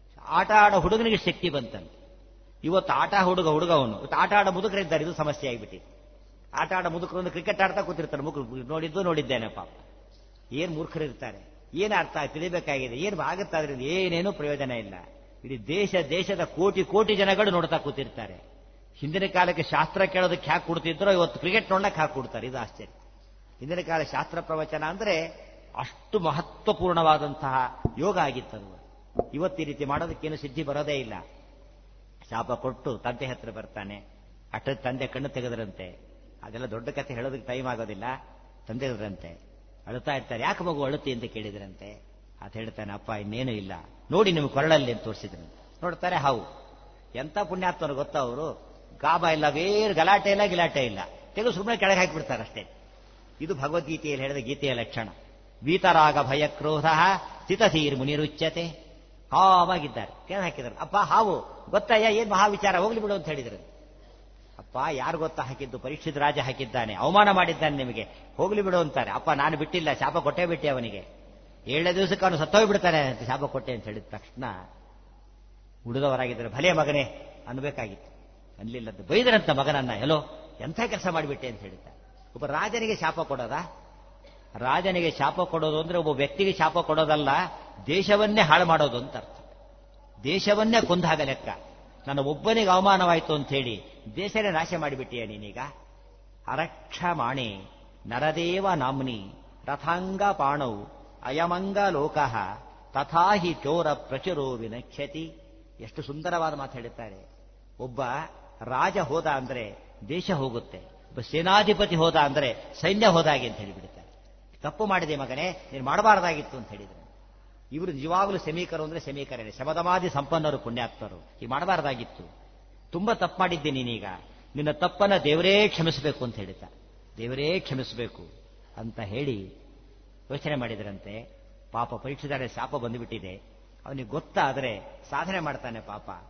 ಆಟ ಆಡೋ ಹುಡುಗನಿಗೆ ಶಕ್ತಿ ಬಂತಂತೆ ಇವತ್ತು ಆಟ ಹುಡುಗ ಹುಡುಗ ಅವನು ಇವತ್ತು ಆಟ ಆಡೋ ಮುದುಕರಿದ್ದಾರೆ ಇದು ಸಮಸ್ಯೆ ಆಗಿಬಿಟ್ಟಿದೆ ಆಟ ಆಡೋ ಮುದುಕರೊಂದು ಕ್ರಿಕೆಟ್ ಆಡ್ತಾ ಕೂತಿರ್ತಾರೆ ಮುಖ ನೋಡಿದ್ದು ನೋಡಿದ್ದೇನೆ ಪಾಪ ಏನ್ ಮೂರ್ಖರಿರ್ತಾರೆ ಏನು ಅರ್ಥ ತಿಳಿಬೇಕಾಗಿದೆ ಏನು ಆಗುತ್ತಾ ಅದರಿಂದ ಏನೇನೂ ಪ್ರಯೋಜನ ಇಲ್ಲ ಇಡೀ ದೇಶ ದೇಶದ ಕೋಟಿ ಕೋಟಿ ಜನಗಳು ನೋಡ್ತಾ ಕೂತಿರ್ತಾರೆ ಹಿಂದಿನ ಕಾಲಕ್ಕೆ ಶಾಸ್ತ್ರ ಕೇಳೋದಕ್ಕೆ ಹ್ಯಾಕ್ ಕೊಡ್ತಿದ್ರೋ ಇವತ್ತು ಕ್ರಿಕೆಟ್ ನೋಡಕ್ಕೆ ಹಾಕಿ ಕೊಡ್ತಾರೆ ಇದು ಆಶ್ಚರ್ಯ ಹಿಂದಿನ ಕಾಲ ಶಾಸ್ತ್ರ ಪ್ರವಚನ ಅಂದ್ರೆ ಅಷ್ಟು ಮಹತ್ವಪೂರ್ಣವಾದಂತಹ ಯೋಗ ಆಗಿತ್ತದು ಇವತ್ತು ಈ ರೀತಿ ಮಾಡೋದಕ್ಕೇನು ಸಿದ್ಧಿ ಬರೋದೇ ಇಲ್ಲ ಶಾಪ ಕೊಟ್ಟು ತಂದೆ ಹತ್ರ ಬರ್ತಾನೆ ಅಟ್ಟ ತಂದೆ ಕಣ್ಣು ತೆಗೆದ್ರಂತೆ ಅದೆಲ್ಲ ದೊಡ್ಡ ಕಥೆ ಹೇಳೋದಕ್ಕೆ ಟೈಮ್ ಆಗೋದಿಲ್ಲ ತಂದೆ ಇದ್ರಂತೆ ಅಳುತ್ತಾ ಇರ್ತಾರೆ ಯಾಕೆ ಮಗು ಅಳುತ್ತಿ ಅಂತ ಕೇಳಿದ್ರಂತೆ ಅಂತ ಹೇಳ್ತಾನೆ ಅಪ್ಪ ಇನ್ನೇನು ಇಲ್ಲ ನೋಡಿ ನಿಮ್ಗೆ ಕೊರಳಲ್ಲಿ ಅಂತ ತೋರಿಸಿದ್ರು ನೋಡ್ತಾರೆ ಹಾವು ಎಂತ ಪುಣ್ಯಾತ್ಮರು ಗೊತ್ತಾ ಅವರು ಗಾಬ ಇಲ್ಲ ಬೇರೆ ಗಲಾಟೆ ಇಲ್ಲ ಗಿಲಾಟೆ ಇಲ್ಲ ತೆಗೆದು ಸುಮ್ಮನೆ ಕೆಳಗೆ ಹಾಕಿಬಿಡ್ತಾರೆ ಅಷ್ಟೇ ಇದು ಭಗವದ್ಗೀತೆಯಲ್ಲಿ ಹೇಳಿದ ಗೀತೆಯ ಲಕ್ಷಣ ವೀತರಾಗ ಭಯ ಕ್ರೋಧ ಸ್ಥಿತಧೀರ್ ಮುನಿರುಚ್ಯತೆ ಕಾವಾಗಿದ್ದಾರೆ ಕೆಳಗೆ ಹಾಕಿದ್ದಾರೆ ಅಪ್ಪ ಹಾವು ಗೊತ್ತಯ್ಯ ಏನ್ ಮಹಾ ವಿಚಾರ ಹೋಗ್ಲಿ ಬಿಡು ಅಂತ ಹೇಳಿದ್ರು ಅಪ್ಪ ಯಾರು ಗೊತ್ತಾ ಹಾಕಿದ್ದು ಪರೀಕ್ಷಿತ ರಾಜ ಹಾಕಿದ್ದಾನೆ ಅವಮಾನ ಮಾಡಿದ್ದಾನೆ ನಿಮಗೆ ಹೋಗ್ಲಿ ಬಿಡು ಅಂತಾರೆ ಅಪ್ಪ ನಾನು ಬಿಟ್ಟಿಲ್ಲ ಶಾಪ ಕೊಟ್ಟೇ ಬಿಟ್ಟೆ ಅವನಿಗೆ ಏಳನೇ ದಿವಸಕ್ಕೆ ಅವನು ಸತ್ತೋಗ್ಬಿಡ್ತಾನೆ ಅಂತ ಶಾಪ ಕೊಟ್ಟೆ ಅಂತ ಹೇಳಿದ ತಕ್ಷಣ ಉಳಿದವರಾಗಿದ್ದರೆ ಭಲೆ ಮಗನೇ ಅನ್ಬೇಕಾಗಿತ್ತು ಅನ್ಲಿಲ್ಲದ್ದು ಬೈದರಂತ ಮಗನನ್ನ ಎಲ್ಲೋ ಎಂಥ ಕೆಲಸ ಮಾಡಿಬಿಟ್ಟೆ ಅಂತ ಹೇಳಿದ್ದ ಒಬ್ಬ ರಾಜನಿಗೆ ಶಾಪ ಕೊಡೋದಾ ರಾಜನಿಗೆ ಶಾಪ ಕೊಡೋದು ಅಂದ್ರೆ ಒಬ್ಬ ವ್ಯಕ್ತಿಗೆ ಶಾಪ ಕೊಡೋದಲ್ಲ ದೇಶವನ್ನೇ ಹಾಳು ಮಾಡೋದು ಅಂತ ಅರ್ಥ ದೇಶವನ್ನೇ ಕೊಂದಾಗ ಲೆಕ್ಕ ನನ್ನ ಒಬ್ಬನಿಗೆ ಅವಮಾನವಾಯಿತು ಅಂತ ಹೇಳಿ ದೇಶನೇ ನಾಶ ಮಾಡಿಬಿಟ್ಟಿಯ ನೀನೀಗ ಅರಕ್ಷ ಮಾಣೆ ನರದೇವ ನಾಮ್ನಿ ರಥಾಂಗ ಪಾಣೌ ಅಯಮಂಗ ಲೋಕಃ ತಥಾಹಿ ಚೋರ ಪ್ರಚುರೋ ವಿನಕ್ಷತಿ ಎಷ್ಟು ಸುಂದರವಾದ ಮಾತು ಹೇಳುತ್ತಾರೆ ಒಬ್ಬ ರಾಜ ಹೋದ ಅಂದ್ರೆ ದೇಶ ಹೋಗುತ್ತೆ ಒಬ್ಬ ಸೇನಾಧಿಪತಿ ಹೋದ ಅಂದ್ರೆ ಸೈನ್ಯ ಹೋದಾಗೆ ಅಂತ ಹೇಳಿಬಿಡ್ತಾರೆ ತಪ್ಪು ಮಾಡಿದೆ ಮಗನೇ ನೀನು ಮಾಡಬಾರದಾಗಿತ್ತು ಅಂತ ಹೇಳಿದ್ರು ಇವರು ನಿಜವಾಗಲೂ ಸಮೀಕರು ಅಂದ್ರೆ ಸಮೀಕರನೇ ಶಮದಮಾದಿ ಸಂಪನ್ನರು ಪುಣ್ಯಾತ್ಮರು ಈ ಮಾಡಬಾರದಾಗಿತ್ತು ತುಂಬಾ ತಪ್ಪು ಮಾಡಿದ್ದೆ ನೀನೀಗ ನಿನ್ನ ತಪ್ಪನ್ನ ದೇವರೇ ಕ್ಷಮಿಸಬೇಕು ಅಂತ ಹೇಳಿದ್ದ ದೇವರೇ ಕ್ಷಮಿಸಬೇಕು ಅಂತ ಹೇಳಿ ಯೋಚನೆ ಮಾಡಿದ್ರಂತೆ ಪಾಪ ಪರೀಕ್ಷಿತಾರೆ ಶಾಪ ಬಂದುಬಿಟ್ಟಿದೆ ಅವನಿಗೆ ಗೊತ್ತಾದರೆ ಸಾಧನೆ ಮಾಡ್ತಾನೆ ಪಾಪ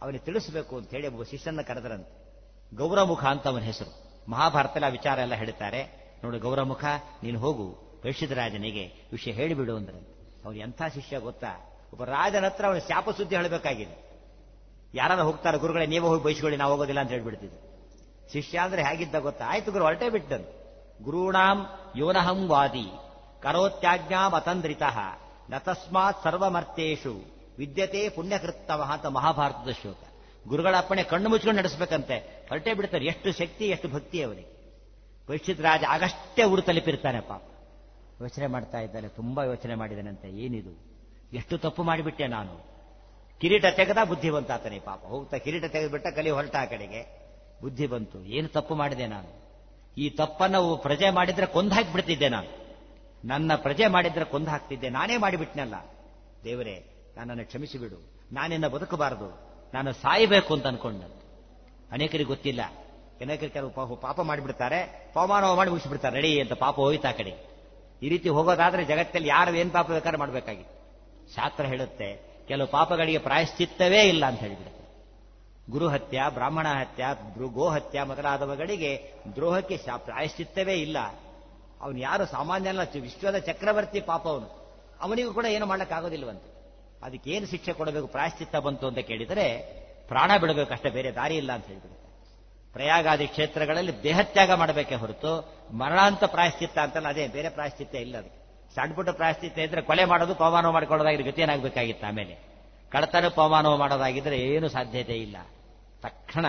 ಅವನಿಗೆ ತಿಳಿಸಬೇಕು ಅಂತ ಹೇಳಿ ಒಬ್ಬ ಶಿಷ್ಯನ ಕರೆದರಂತೆ ಗೌರಮುಖ ಅಂತ ಅವನ ಹೆಸರು ಮಹಾಭಾರತದಲ್ಲಿ ಆ ವಿಚಾರ ಎಲ್ಲ ಹೇಳ್ತಾರೆ ನೋಡು ಗೌರಮುಖ ನೀನು ಹೋಗು ಪರೀಕ್ಷಿತ ರಾಜನಿಗೆ ವಿಷಯ ಹೇಳಿಬಿಡು ಅಂದ್ರಂತೆ ಅವ್ನು ಎಂಥ ಶಿಷ್ಯ ಗೊತ್ತಾ ಒಬ್ಬ ರಾಜನ ಹತ್ರ ಅವನ ಶಾಪ ಸುದ್ದಿ ಹೇಳಬೇಕಾಗಿದೆ ಯಾರು ಹೋಗ್ತಾರೆ ಗುರುಗಳೇ ನೀವು ಹೋಗಿ ಬಯಸ್ಕೊಳ್ಳಿ ನಾವು ಹೋಗೋದಿಲ್ಲ ಅಂತ ಹೇಳ್ಬಿಡ್ತಿದ್ದೆ ಶಿಷ್ಯ ಅಂದ್ರೆ ಹೇಗಿದ್ದ ಗೊತ್ತಾ ಆಯ್ತು ಗುರು ಹೊರಟೇ ಬಿಟ್ಟನು ಗುರುಣಾಂ ಯೋನಹಂ ವಾದಿ ಕರೋತ್ಯಾಜ್ಞಾಂ ಅತಂದ್ರಿತ ನ ತಸ್ಮಾತ್ ಸರ್ವಮರ್ಥೇಶು ವಿದ್ಯತೆ ಪುಣ್ಯಕೃತ್ತವ ಅಂತ ಮಹಾಭಾರತದ ಶ್ಲೋಕ ಗುರುಗಳ ಅಪ್ಪಣೆ ಕಣ್ಣು ಮುಚ್ಕೊಂಡು ನಡೆಸಬೇಕಂತೆ ಹೊರಟೇ ಬಿಡ್ತಾರೆ ಎಷ್ಟು ಶಕ್ತಿ ಎಷ್ಟು ಭಕ್ತಿ ಅವನಿಗೆ ಪರೀಕ್ಷಿತ್ ರಾಜ ಆಗಷ್ಟೇ ಊರು ತಲುಪಿರ್ತಾನೆ ಪಾಪ ಯೋಚನೆ ಮಾಡ್ತಾ ಇದ್ದಾನೆ ತುಂಬಾ ಯೋಚನೆ ಮಾಡಿದನಂತೆ ಏನಿದು ಎಷ್ಟು ತಪ್ಪು ಮಾಡಿಬಿಟ್ಟೆ ನಾನು ಕಿರೀಟ ತೆಗೆದ ಬುದ್ಧಿ ಬಂತ ಆತನೇ ಪಾಪ ಹೋಗ್ತಾ ಕಿರೀಟ ತೆಗೆದುಬಿಟ್ಟ ಕಲಿ ಹೊರಟ ಆ ಕಡೆಗೆ ಬುದ್ಧಿ ಬಂತು ಏನು ತಪ್ಪು ಮಾಡಿದೆ ನಾನು ಈ ತಪ್ಪನ್ನು ಪ್ರಜೆ ಮಾಡಿದ್ರೆ ಕೊಂದು ಹಾಕಿಬಿಡ್ತಿದ್ದೆ ನಾನು ನನ್ನ ಪ್ರಜೆ ಮಾಡಿದ್ರೆ ಕೊಂದು ಹಾಕ್ತಿದ್ದೆ ನಾನೇ ಮಾಡಿಬಿಟ್ನಲ್ಲ ದೇವರೇ ನನ್ನನ್ನು ಕ್ಷಮಿಸಿಬಿಡು ನಾನಿನ್ನ ಬದುಕಬಾರದು ನಾನು ಸಾಯಬೇಕು ಅಂತ ಅನ್ಕೊಂಡಂತೆ ಅನೇಕರಿಗೆ ಗೊತ್ತಿಲ್ಲ ಅನೇಕರಿಗೆ ಕೆಲವು ಪಾಪ ಪಾಪ ಮಾಡಿಬಿಡ್ತಾರೆ ಪವಮಾನವ ಮಾಡಿ ಮುಗಿಸಿಬಿಡ್ತಾರೆ ರೆಡಿ ಅಂತ ಪಾಪ ಹೋಯ್ತು ಆ ಕಡೆ ಈ ರೀತಿ ಹೋಗೋದಾದ್ರೆ ಜಗತ್ತಲ್ಲಿ ಯಾರು ಏನ್ ಪಾಪ ಬೇಕಾದ್ರೆ ಮಾಡಬೇಕಾಗಿತ್ತು ಶಾಸ್ತ್ರ ಹೇಳುತ್ತೆ ಕೆಲವು ಪಾಪಗಳಿಗೆ ಪ್ರಾಯಶ್ಚಿತ್ತವೇ ಇಲ್ಲ ಅಂತ ಹೇಳಿಬಿಡುತ್ತೆ ಗುರು ಹತ್ಯ ಬ್ರಾಹ್ಮಣ ಹತ್ಯ ಗೋ ಹತ್ಯ ಮೊದಲಾದವುಗಳಿಗೆ ದ್ರೋಹಕ್ಕೆ ಪ್ರಾಯಶ್ಚಿತ್ತವೇ ಇಲ್ಲ ಅವನು ಯಾರು ಸಾಮಾನ್ಯ ಅಲ್ಲ ವಿಶ್ವದ ಚಕ್ರವರ್ತಿ ಪಾಪ ಅವನು ಅವನಿಗೂ ಕೂಡ ಏನು ಮಾಡ್ಲಿಕ್ಕಾಗೋದಿಲ್ವಂತೆ ಅದಕ್ಕೆ ಏನು ಶಿಕ್ಷೆ ಕೊಡಬೇಕು ಪ್ರಾಯಶ್ಚಿತ್ತ ಬಂತು ಅಂತ ಕೇಳಿದರೆ ಪ್ರಾಣ ಬಿಡಬೇಕು ಅಷ್ಟೇ ಬೇರೆ ದಾರಿ ಇಲ್ಲ ಅಂತ ಹೇಳ್ಬಿಡುತ್ತೆ ಪ್ರಯಾಗಾದಿ ಕ್ಷೇತ್ರಗಳಲ್ಲಿ ದೇಹತ್ಯಾಗ ಮಾಡಬೇಕೇ ಹೊರತು ಮರಣಾಂತ ಪ್ರಾಯಶ್ಚಿತ್ತ ಅಂತಲ್ಲ ಅದೇ ಬೇರೆ ಪ್ರಾಯಶ್ಚಿತ್ತ ಇಲ್ಲ ಅದಕ್ಕೆ ಸಣ್ಣ ಪುಟ್ಟ ಪ್ರಾಯಶ್ಚಿತ್ತ ಇದ್ರೆ ಕೊಲೆ ಮಾಡೋದು ಪವಮಾನ ಮಾಡಿಕೊಳ್ಳೋದಾಗಿದ್ರೆ ಗತಿ ಏನಾಗಬೇಕಾಗಿತ್ತು ಆಮೇಲೆ ಕಳತನ ಪವಮಾನವ ಮಾಡೋದಾಗಿದ್ರೆ ಏನು ಸಾಧ್ಯತೆ ಇಲ್ಲ ತಕ್ಷಣ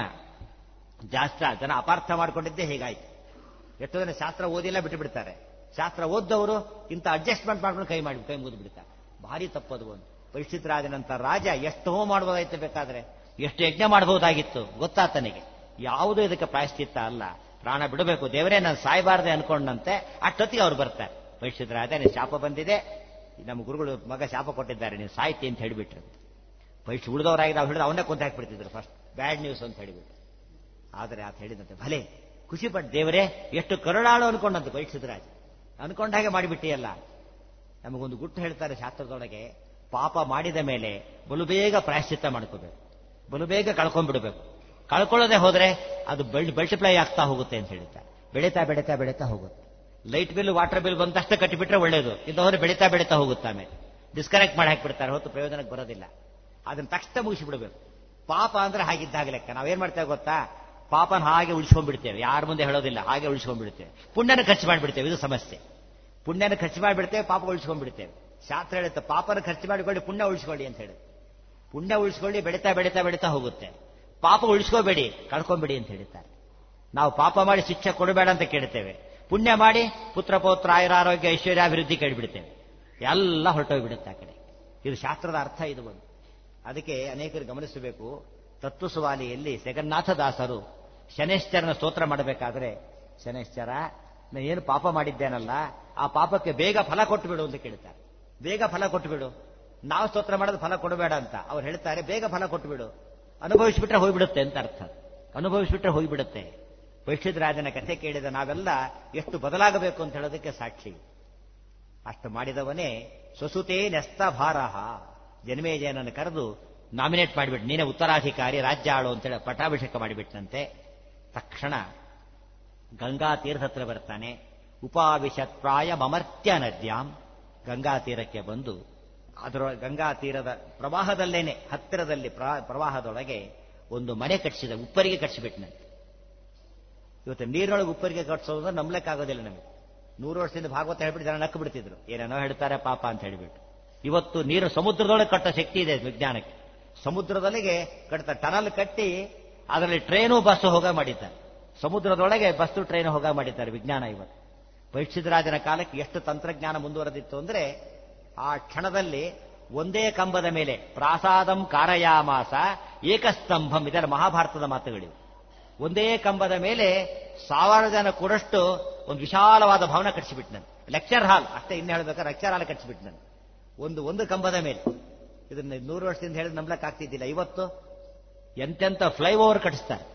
ಜಾಸ್ತಿ ಜನ ಅಪಾರ್ಥ ಮಾಡ್ಕೊಂಡಿದ್ದೇ ಹೀಗಾಯ್ತು ಎಷ್ಟೋ ಜನ ಶಾಸ್ತ್ರ ಓದಿಲ್ಲ ಬಿಟ್ಟು ಬಿಡ್ತಾರೆ ಶಾಸ್ತ್ರ ಓದ್ದವರು ಇಂಥ ಅಡ್ಜಸ್ಟ್ಮೆಂಟ್ ಮಾಡ್ಕೊಂಡು ಕೈ ಮಾಡಿ ಕೈ ಮುಗಿದು ಬಿಡ್ತಾರೆ ಭಾರಿ ತಪ್ಪದು ಒಂದು ಪರಿಸ್ಥಿತರಾದನಂತ ರಾಜ ಎಷ್ಟು ಹೋಮ ಮಾಡಬಹುದಾಯ್ತು ಬೇಕಾದ್ರೆ ಎಷ್ಟು ಯಜ್ಞ ಮಾಡಬಹುದಾಗಿತ್ತು ಗೊತ್ತಾತನಿಗೆ ಯಾವುದೂ ಇದಕ್ಕೆ ಪ್ರಾಯಶ್ಚಿತ್ತ ಅಲ್ಲ ಪ್ರಾಣ ಬಿಡಬೇಕು ದೇವರೇ ನಾನು ಸಾಯಬಾರದೆ ಅನ್ಕೊಂಡಂತೆ ಅಷ್ಟೊತ್ತಿಗೆ ಅವ್ರು ಬರ್ತಾರೆ ಪರಿಸ್ಥಿತರಾದ ನೀನು ಶಾಪ ಬಂದಿದೆ ನಮ್ಮ ಗುರುಗಳು ಮಗ ಶಾಪ ಕೊಟ್ಟಿದ್ದಾರೆ ನೀವು ಸಾಯ್ತಿ ಅಂತ ಹೇಳಿಬಿಟ್ರು ಪರೀಕ್ಷೆ ಉಳಿದವರಾಗಿ ನಾವು ಹಿಡಿದು ಅವನ್ನೇ ಕೊಂದು ಹಾಕಿಬಿಡ್ತಿದ್ರು ಫಸ್ಟ್ ಬ್ಯಾಡ್ ನ್ಯೂಸ್ ಅಂತ ಹೇಳಿಬಿಟ್ಟು ಆದರೆ ಆತ ಹೇಳಿದಂತೆ ಭಲೆ ಖುಷಿ ಪಟ್ಟು ದೇವರೇ ಎಷ್ಟು ಕರುಣಾಳು ಅನ್ಕೊಂಡಂತೆ ಪರೀಕ್ಷಿತ ರಾಜ ಅನ್ಕೊಂಡ ಹಾಗೆ ಮಾಡಿಬಿಟ್ಟಿಯಲ್ಲ ನಮಗೊಂದು ಗುಟ್ಟು ಹೇಳ್ತಾರೆ ಶಾಸ್ತ್ರದೊಳಗೆ ಪಾಪ ಮಾಡಿದ ಮೇಲೆ ಬಲು ಬೇಗ ಪ್ರಾಯಶ್ಚಿತ್ತ ಮಾಡ್ಕೋಬೇಕು ಬಲು ಬೇಗ ಕಳ್ಕೊಂಡ್ಬಿಡ್ಬೇಕು ಕಳ್ಕೊಳ್ಳೋದೇ ಹೋದ್ರೆ ಅದು ಮಲ್ಟಿಪ್ಲೈ ಆಗ್ತಾ ಹೋಗುತ್ತೆ ಅಂತ ಹೇಳ್ತಾರೆ ಬೆಳೀತಾ ಬೆಳೀತಾ ಬೆಳೀತಾ ಹೋಗುತ್ತೆ ಲೈಟ್ ಬಿಲ್ ವಾಟರ್ ಬಿಲ್ ಬಂದಷ್ಟೇ ಕಟ್ಟಿಬಿಟ್ರೆ ಒಳ್ಳೇದು ಇದ್ದವ್ರೆ ಬೆಳೀತಾ ಬೆಳೀತಾ ಹೋಗುತ್ತೆ ಆಮೇಲೆ ಡಿಸ್ಕನೆಕ್ಟ್ ಮಾಡಿ ಹಾಕ್ಬಿಡ್ತಾರೆ ಹೊತ್ತು ಪ್ರಯೋಜನಕ್ಕೆ ಬರೋದಿಲ್ಲ ಅದನ್ನ ತಕ್ಷಣ ಮುಗಿಸಿಬಿಡ್ಬೇಕು ಪಾಪ ಅಂದ್ರೆ ಹಾಗಿದ್ದಾಗ ಲೆಕ್ಕ ನಾವೇನ್ ಮಾಡ್ತೇವೆ ಗೊತ್ತಾ ಪಾಪನ ಹಾಗೆ ಉಳಿಸ್ಕೊಂಡ್ಬಿಡ್ತೇವೆ ಯಾರ ಮುಂದೆ ಹೇಳೋದಿಲ್ಲ ಹಾಗೆ ಉಳಿಸ್ಕೊಂಡ್ಬಿಡ್ತೇವೆ ಪುಣ್ಯನ ಖರ್ಚು ಮಾಡಿಬಿಡ್ತೇವೆ ಇದು ಸಮಸ್ಯೆ ಪುಣ್ಯನ ಖರ್ಚು ಮಾಡಿಬಿಡ್ತೇವೆ ಪಾಪ ಉಳಿಸ್ಕೊಂಡ್ಬಿಡ್ತೇವೆ ಶಾಸ್ತ್ರ ಹೇಳುತ್ತೆ ಪಾಪನ ಖರ್ಚು ಮಾಡಿಕೊಳ್ಳಿ ಪುಣ್ಯ ಉಳಿಸ್ಕೊಳ್ಳಿ ಅಂತ ಹೇಳುತ್ತೆ ಪುಣ್ಯ ಉಳಿಸ್ಕೊಳ್ಳಿ ಬೆಳೀತಾ ಬೆಳೀತಾ ಬೆಳೀತಾ ಹೋಗುತ್ತೆ ಪಾಪ ಉಳಿಸ್ಕೋಬೇಡಿ ಕಳ್ಕೊಂಬೇಡಿ ಅಂತ ಹೇಳ್ತಾರೆ ನಾವು ಪಾಪ ಮಾಡಿ ಶಿಕ್ಷೆ ಕೊಡಬೇಡ ಅಂತ ಕೇಳ್ತೇವೆ ಪುಣ್ಯ ಮಾಡಿ ಪುತ್ರ ಪೌತ್ರ ಆಯುರ ಆರೋಗ್ಯ ಐಶ್ವರ್ಯ ಅಭಿವೃದ್ಧಿ ಕೇಳಿಬಿಡ್ತೇವೆ ಎಲ್ಲ ಹೊರಟೋಗ್ಬಿಡುತ್ತೆ ಆ ಕಡೆ ಇದು ಶಾಸ್ತ್ರದ ಅರ್ಥ ಇದು ಒಂದು ಅದಕ್ಕೆ ಅನೇಕರು ಗಮನಿಸಬೇಕು ತತ್ವಸುವಾಲಿಯಲ್ಲಿ ಜಗನ್ನಾಥದಾಸರು ಶನೇಶ್ವರನ ಸ್ತೋತ್ರ ಮಾಡಬೇಕಾದ್ರೆ ಶನೇಶ್ವರ ನಾನು ಏನು ಪಾಪ ಮಾಡಿದ್ದೇನಲ್ಲ ಆ ಪಾಪಕ್ಕೆ ಬೇಗ ಫಲ ಕೊಟ್ಟು ಬಿಡು ಅಂತ ಕೇಳ್ತಾರೆ ಬೇಗ ಫಲ ಕೊಟ್ಟು ಬಿಡು ನಾವು ಸ್ತೋತ್ರ ಮಾಡೋದು ಫಲ ಕೊಡಬೇಡ ಅಂತ ಅವ್ರು ಹೇಳ್ತಾರೆ ಬೇಗ ಫಲ ಕೊಟ್ಟು ಬಿಡು ಅನುಭವಿಸ್ಬಿಟ್ರೆ ಹೋಗ್ಬಿಡುತ್ತೆ ಅಂತ ಅರ್ಥ ಅನುಭವಿಸ್ಬಿಟ್ರೆ ಹೋಗ್ಬಿಡುತ್ತೆ ಪರೀಕ್ಷಿತ್ ರಾಜನ ಕಥೆ ಕೇಳಿದ ನಾವೆಲ್ಲ ಎಷ್ಟು ಬದಲಾಗಬೇಕು ಅಂತ ಹೇಳೋದಕ್ಕೆ ಸಾಕ್ಷಿ ಅಷ್ಟು ಮಾಡಿದವನೇ ಸ್ವಸುತೇ ನೆಸ್ತ ಭಾರಹ ಜನ್ಮೇಜಯನನ್ನು ಕರೆದು ನಾಮಿನೇಟ್ ಮಾಡಿಬಿಟ್ಟು ನೀನೇ ಉತ್ತರಾಧಿಕಾರಿ ರಾಜ್ಯ ಆಳು ಅಂತೇಳಿ ಪಟ್ಟಾಭಿಷೇಕ ಮಾಡಿಬಿಟ್ಟನಂತೆ ತಕ್ಷಣ ಗಂಗಾ ತೀರ್ಥ ಹತ್ರ ಬರ್ತಾನೆ ಉಪಾವಿಶತ್ ಪ್ರಾಯ ಮಮರ್ತ್ಯ ನದ್ಯಾಂ ಗಂಗಾ ತೀರಕ್ಕೆ ಬಂದು ಅದರ ಗಂಗಾ ತೀರದ ಪ್ರವಾಹದಲ್ಲೇನೆ ಹತ್ತಿರದಲ್ಲಿ ಪ್ರವಾಹದೊಳಗೆ ಒಂದು ಮನೆ ಕಟ್ಟಿಸಿದ ಉಪ್ಪರಿಗೆ ಕಟ್ಟಿಸಿಬಿಟ್ನಂತೆ ಇವತ್ತು ನೀರಿನೊಳಗೆ ಉಪ್ಪರಿಗೆ ಕಟ್ಟಿಸೋದು ನಂಬಲಿಕ್ಕಾಗೋದಿಲ್ಲ ನಮಗೆ ನೂರು ವರ್ಷದಿಂದ ಭಾಗವತ ಹೇಳ್ಬಿಟ್ಟು ಜನ ನಕ್ಕು ಬಿಡ್ತಿದ್ರು ಏನೇನೋ ಹೇಳ್ತಾರೆ ಪಾಪ ಅಂತ ಹೇಳಿಬಿಟ್ಟು ಇವತ್ತು ನೀರು ಸಮುದ್ರದೊಳಗೆ ಕಟ್ಟೋ ಶಕ್ತಿ ಇದೆ ವಿಜ್ಞಾನಕ್ಕೆ ಸಮುದ್ರದೊಳಗೆ ಕಟ್ತಾ ಟನಲ್ ಕಟ್ಟಿ ಅದರಲ್ಲಿ ಟ್ರೈನು ಬಸ್ ಹೋಗ ಮಾಡಿದ್ದಾರೆ ಸಮುದ್ರದೊಳಗೆ ಬಸ್ಸು ಟ್ರೈನ್ ಹೋಗ ಮಾಡಿದ್ದಾರೆ ವಿಜ್ಞಾನ ಇವತ್ತು ಪರೀಕ್ಷಿತರಾಜನ ಕಾಲಕ್ಕೆ ಎಷ್ಟು ತಂತ್ರಜ್ಞಾನ ಮುಂದುವರೆದಿತ್ತು ಅಂದ್ರೆ ಆ ಕ್ಷಣದಲ್ಲಿ ಒಂದೇ ಕಂಬದ ಮೇಲೆ ಪ್ರಾಸಾದಂ ಕಾರಯಾಮಾಸ ಏಕಸ್ತಂಭಂ ಇದರ ಮಹಾಭಾರತದ ಮಾತುಗಳಿವೆ ಒಂದೇ ಕಂಬದ ಮೇಲೆ ಸಾವಿರ ಜನ ಕೂಡಷ್ಟು ಒಂದು ವಿಶಾಲವಾದ ಭವನ ಕಟ್ಟಿಸಿಬಿಟ್ನಂತೆ ಲೆಕ್ಚರ್ ಹಾಲ್ ಅಷ್ಟೇ ಇನ್ನು ಹೇಳ್ಬೇಕಾದ್ರೆ ಲೆಕ್ಚರ್ ಹಾಲ್ ಕಟ್ಟಿಸಿಬಿಟ್ನಂತೆ ಒಂದು ಒಂದು ಕಂಬದ ಮೇಲೆ ಇದನ್ನ ನೂರು ವರ್ಷದಿಂದ ಹೇಳಿದ್ರೆ ನಂಬ್ಲಕ್ ಆಗ್ತಿದ್ದಿಲ್ಲ ಇವತ್ತು ಎಂತೆಂತ ಫ್ಲೈಓವರ್ ಕಟ್ಟಿಸ್ತಾರೆ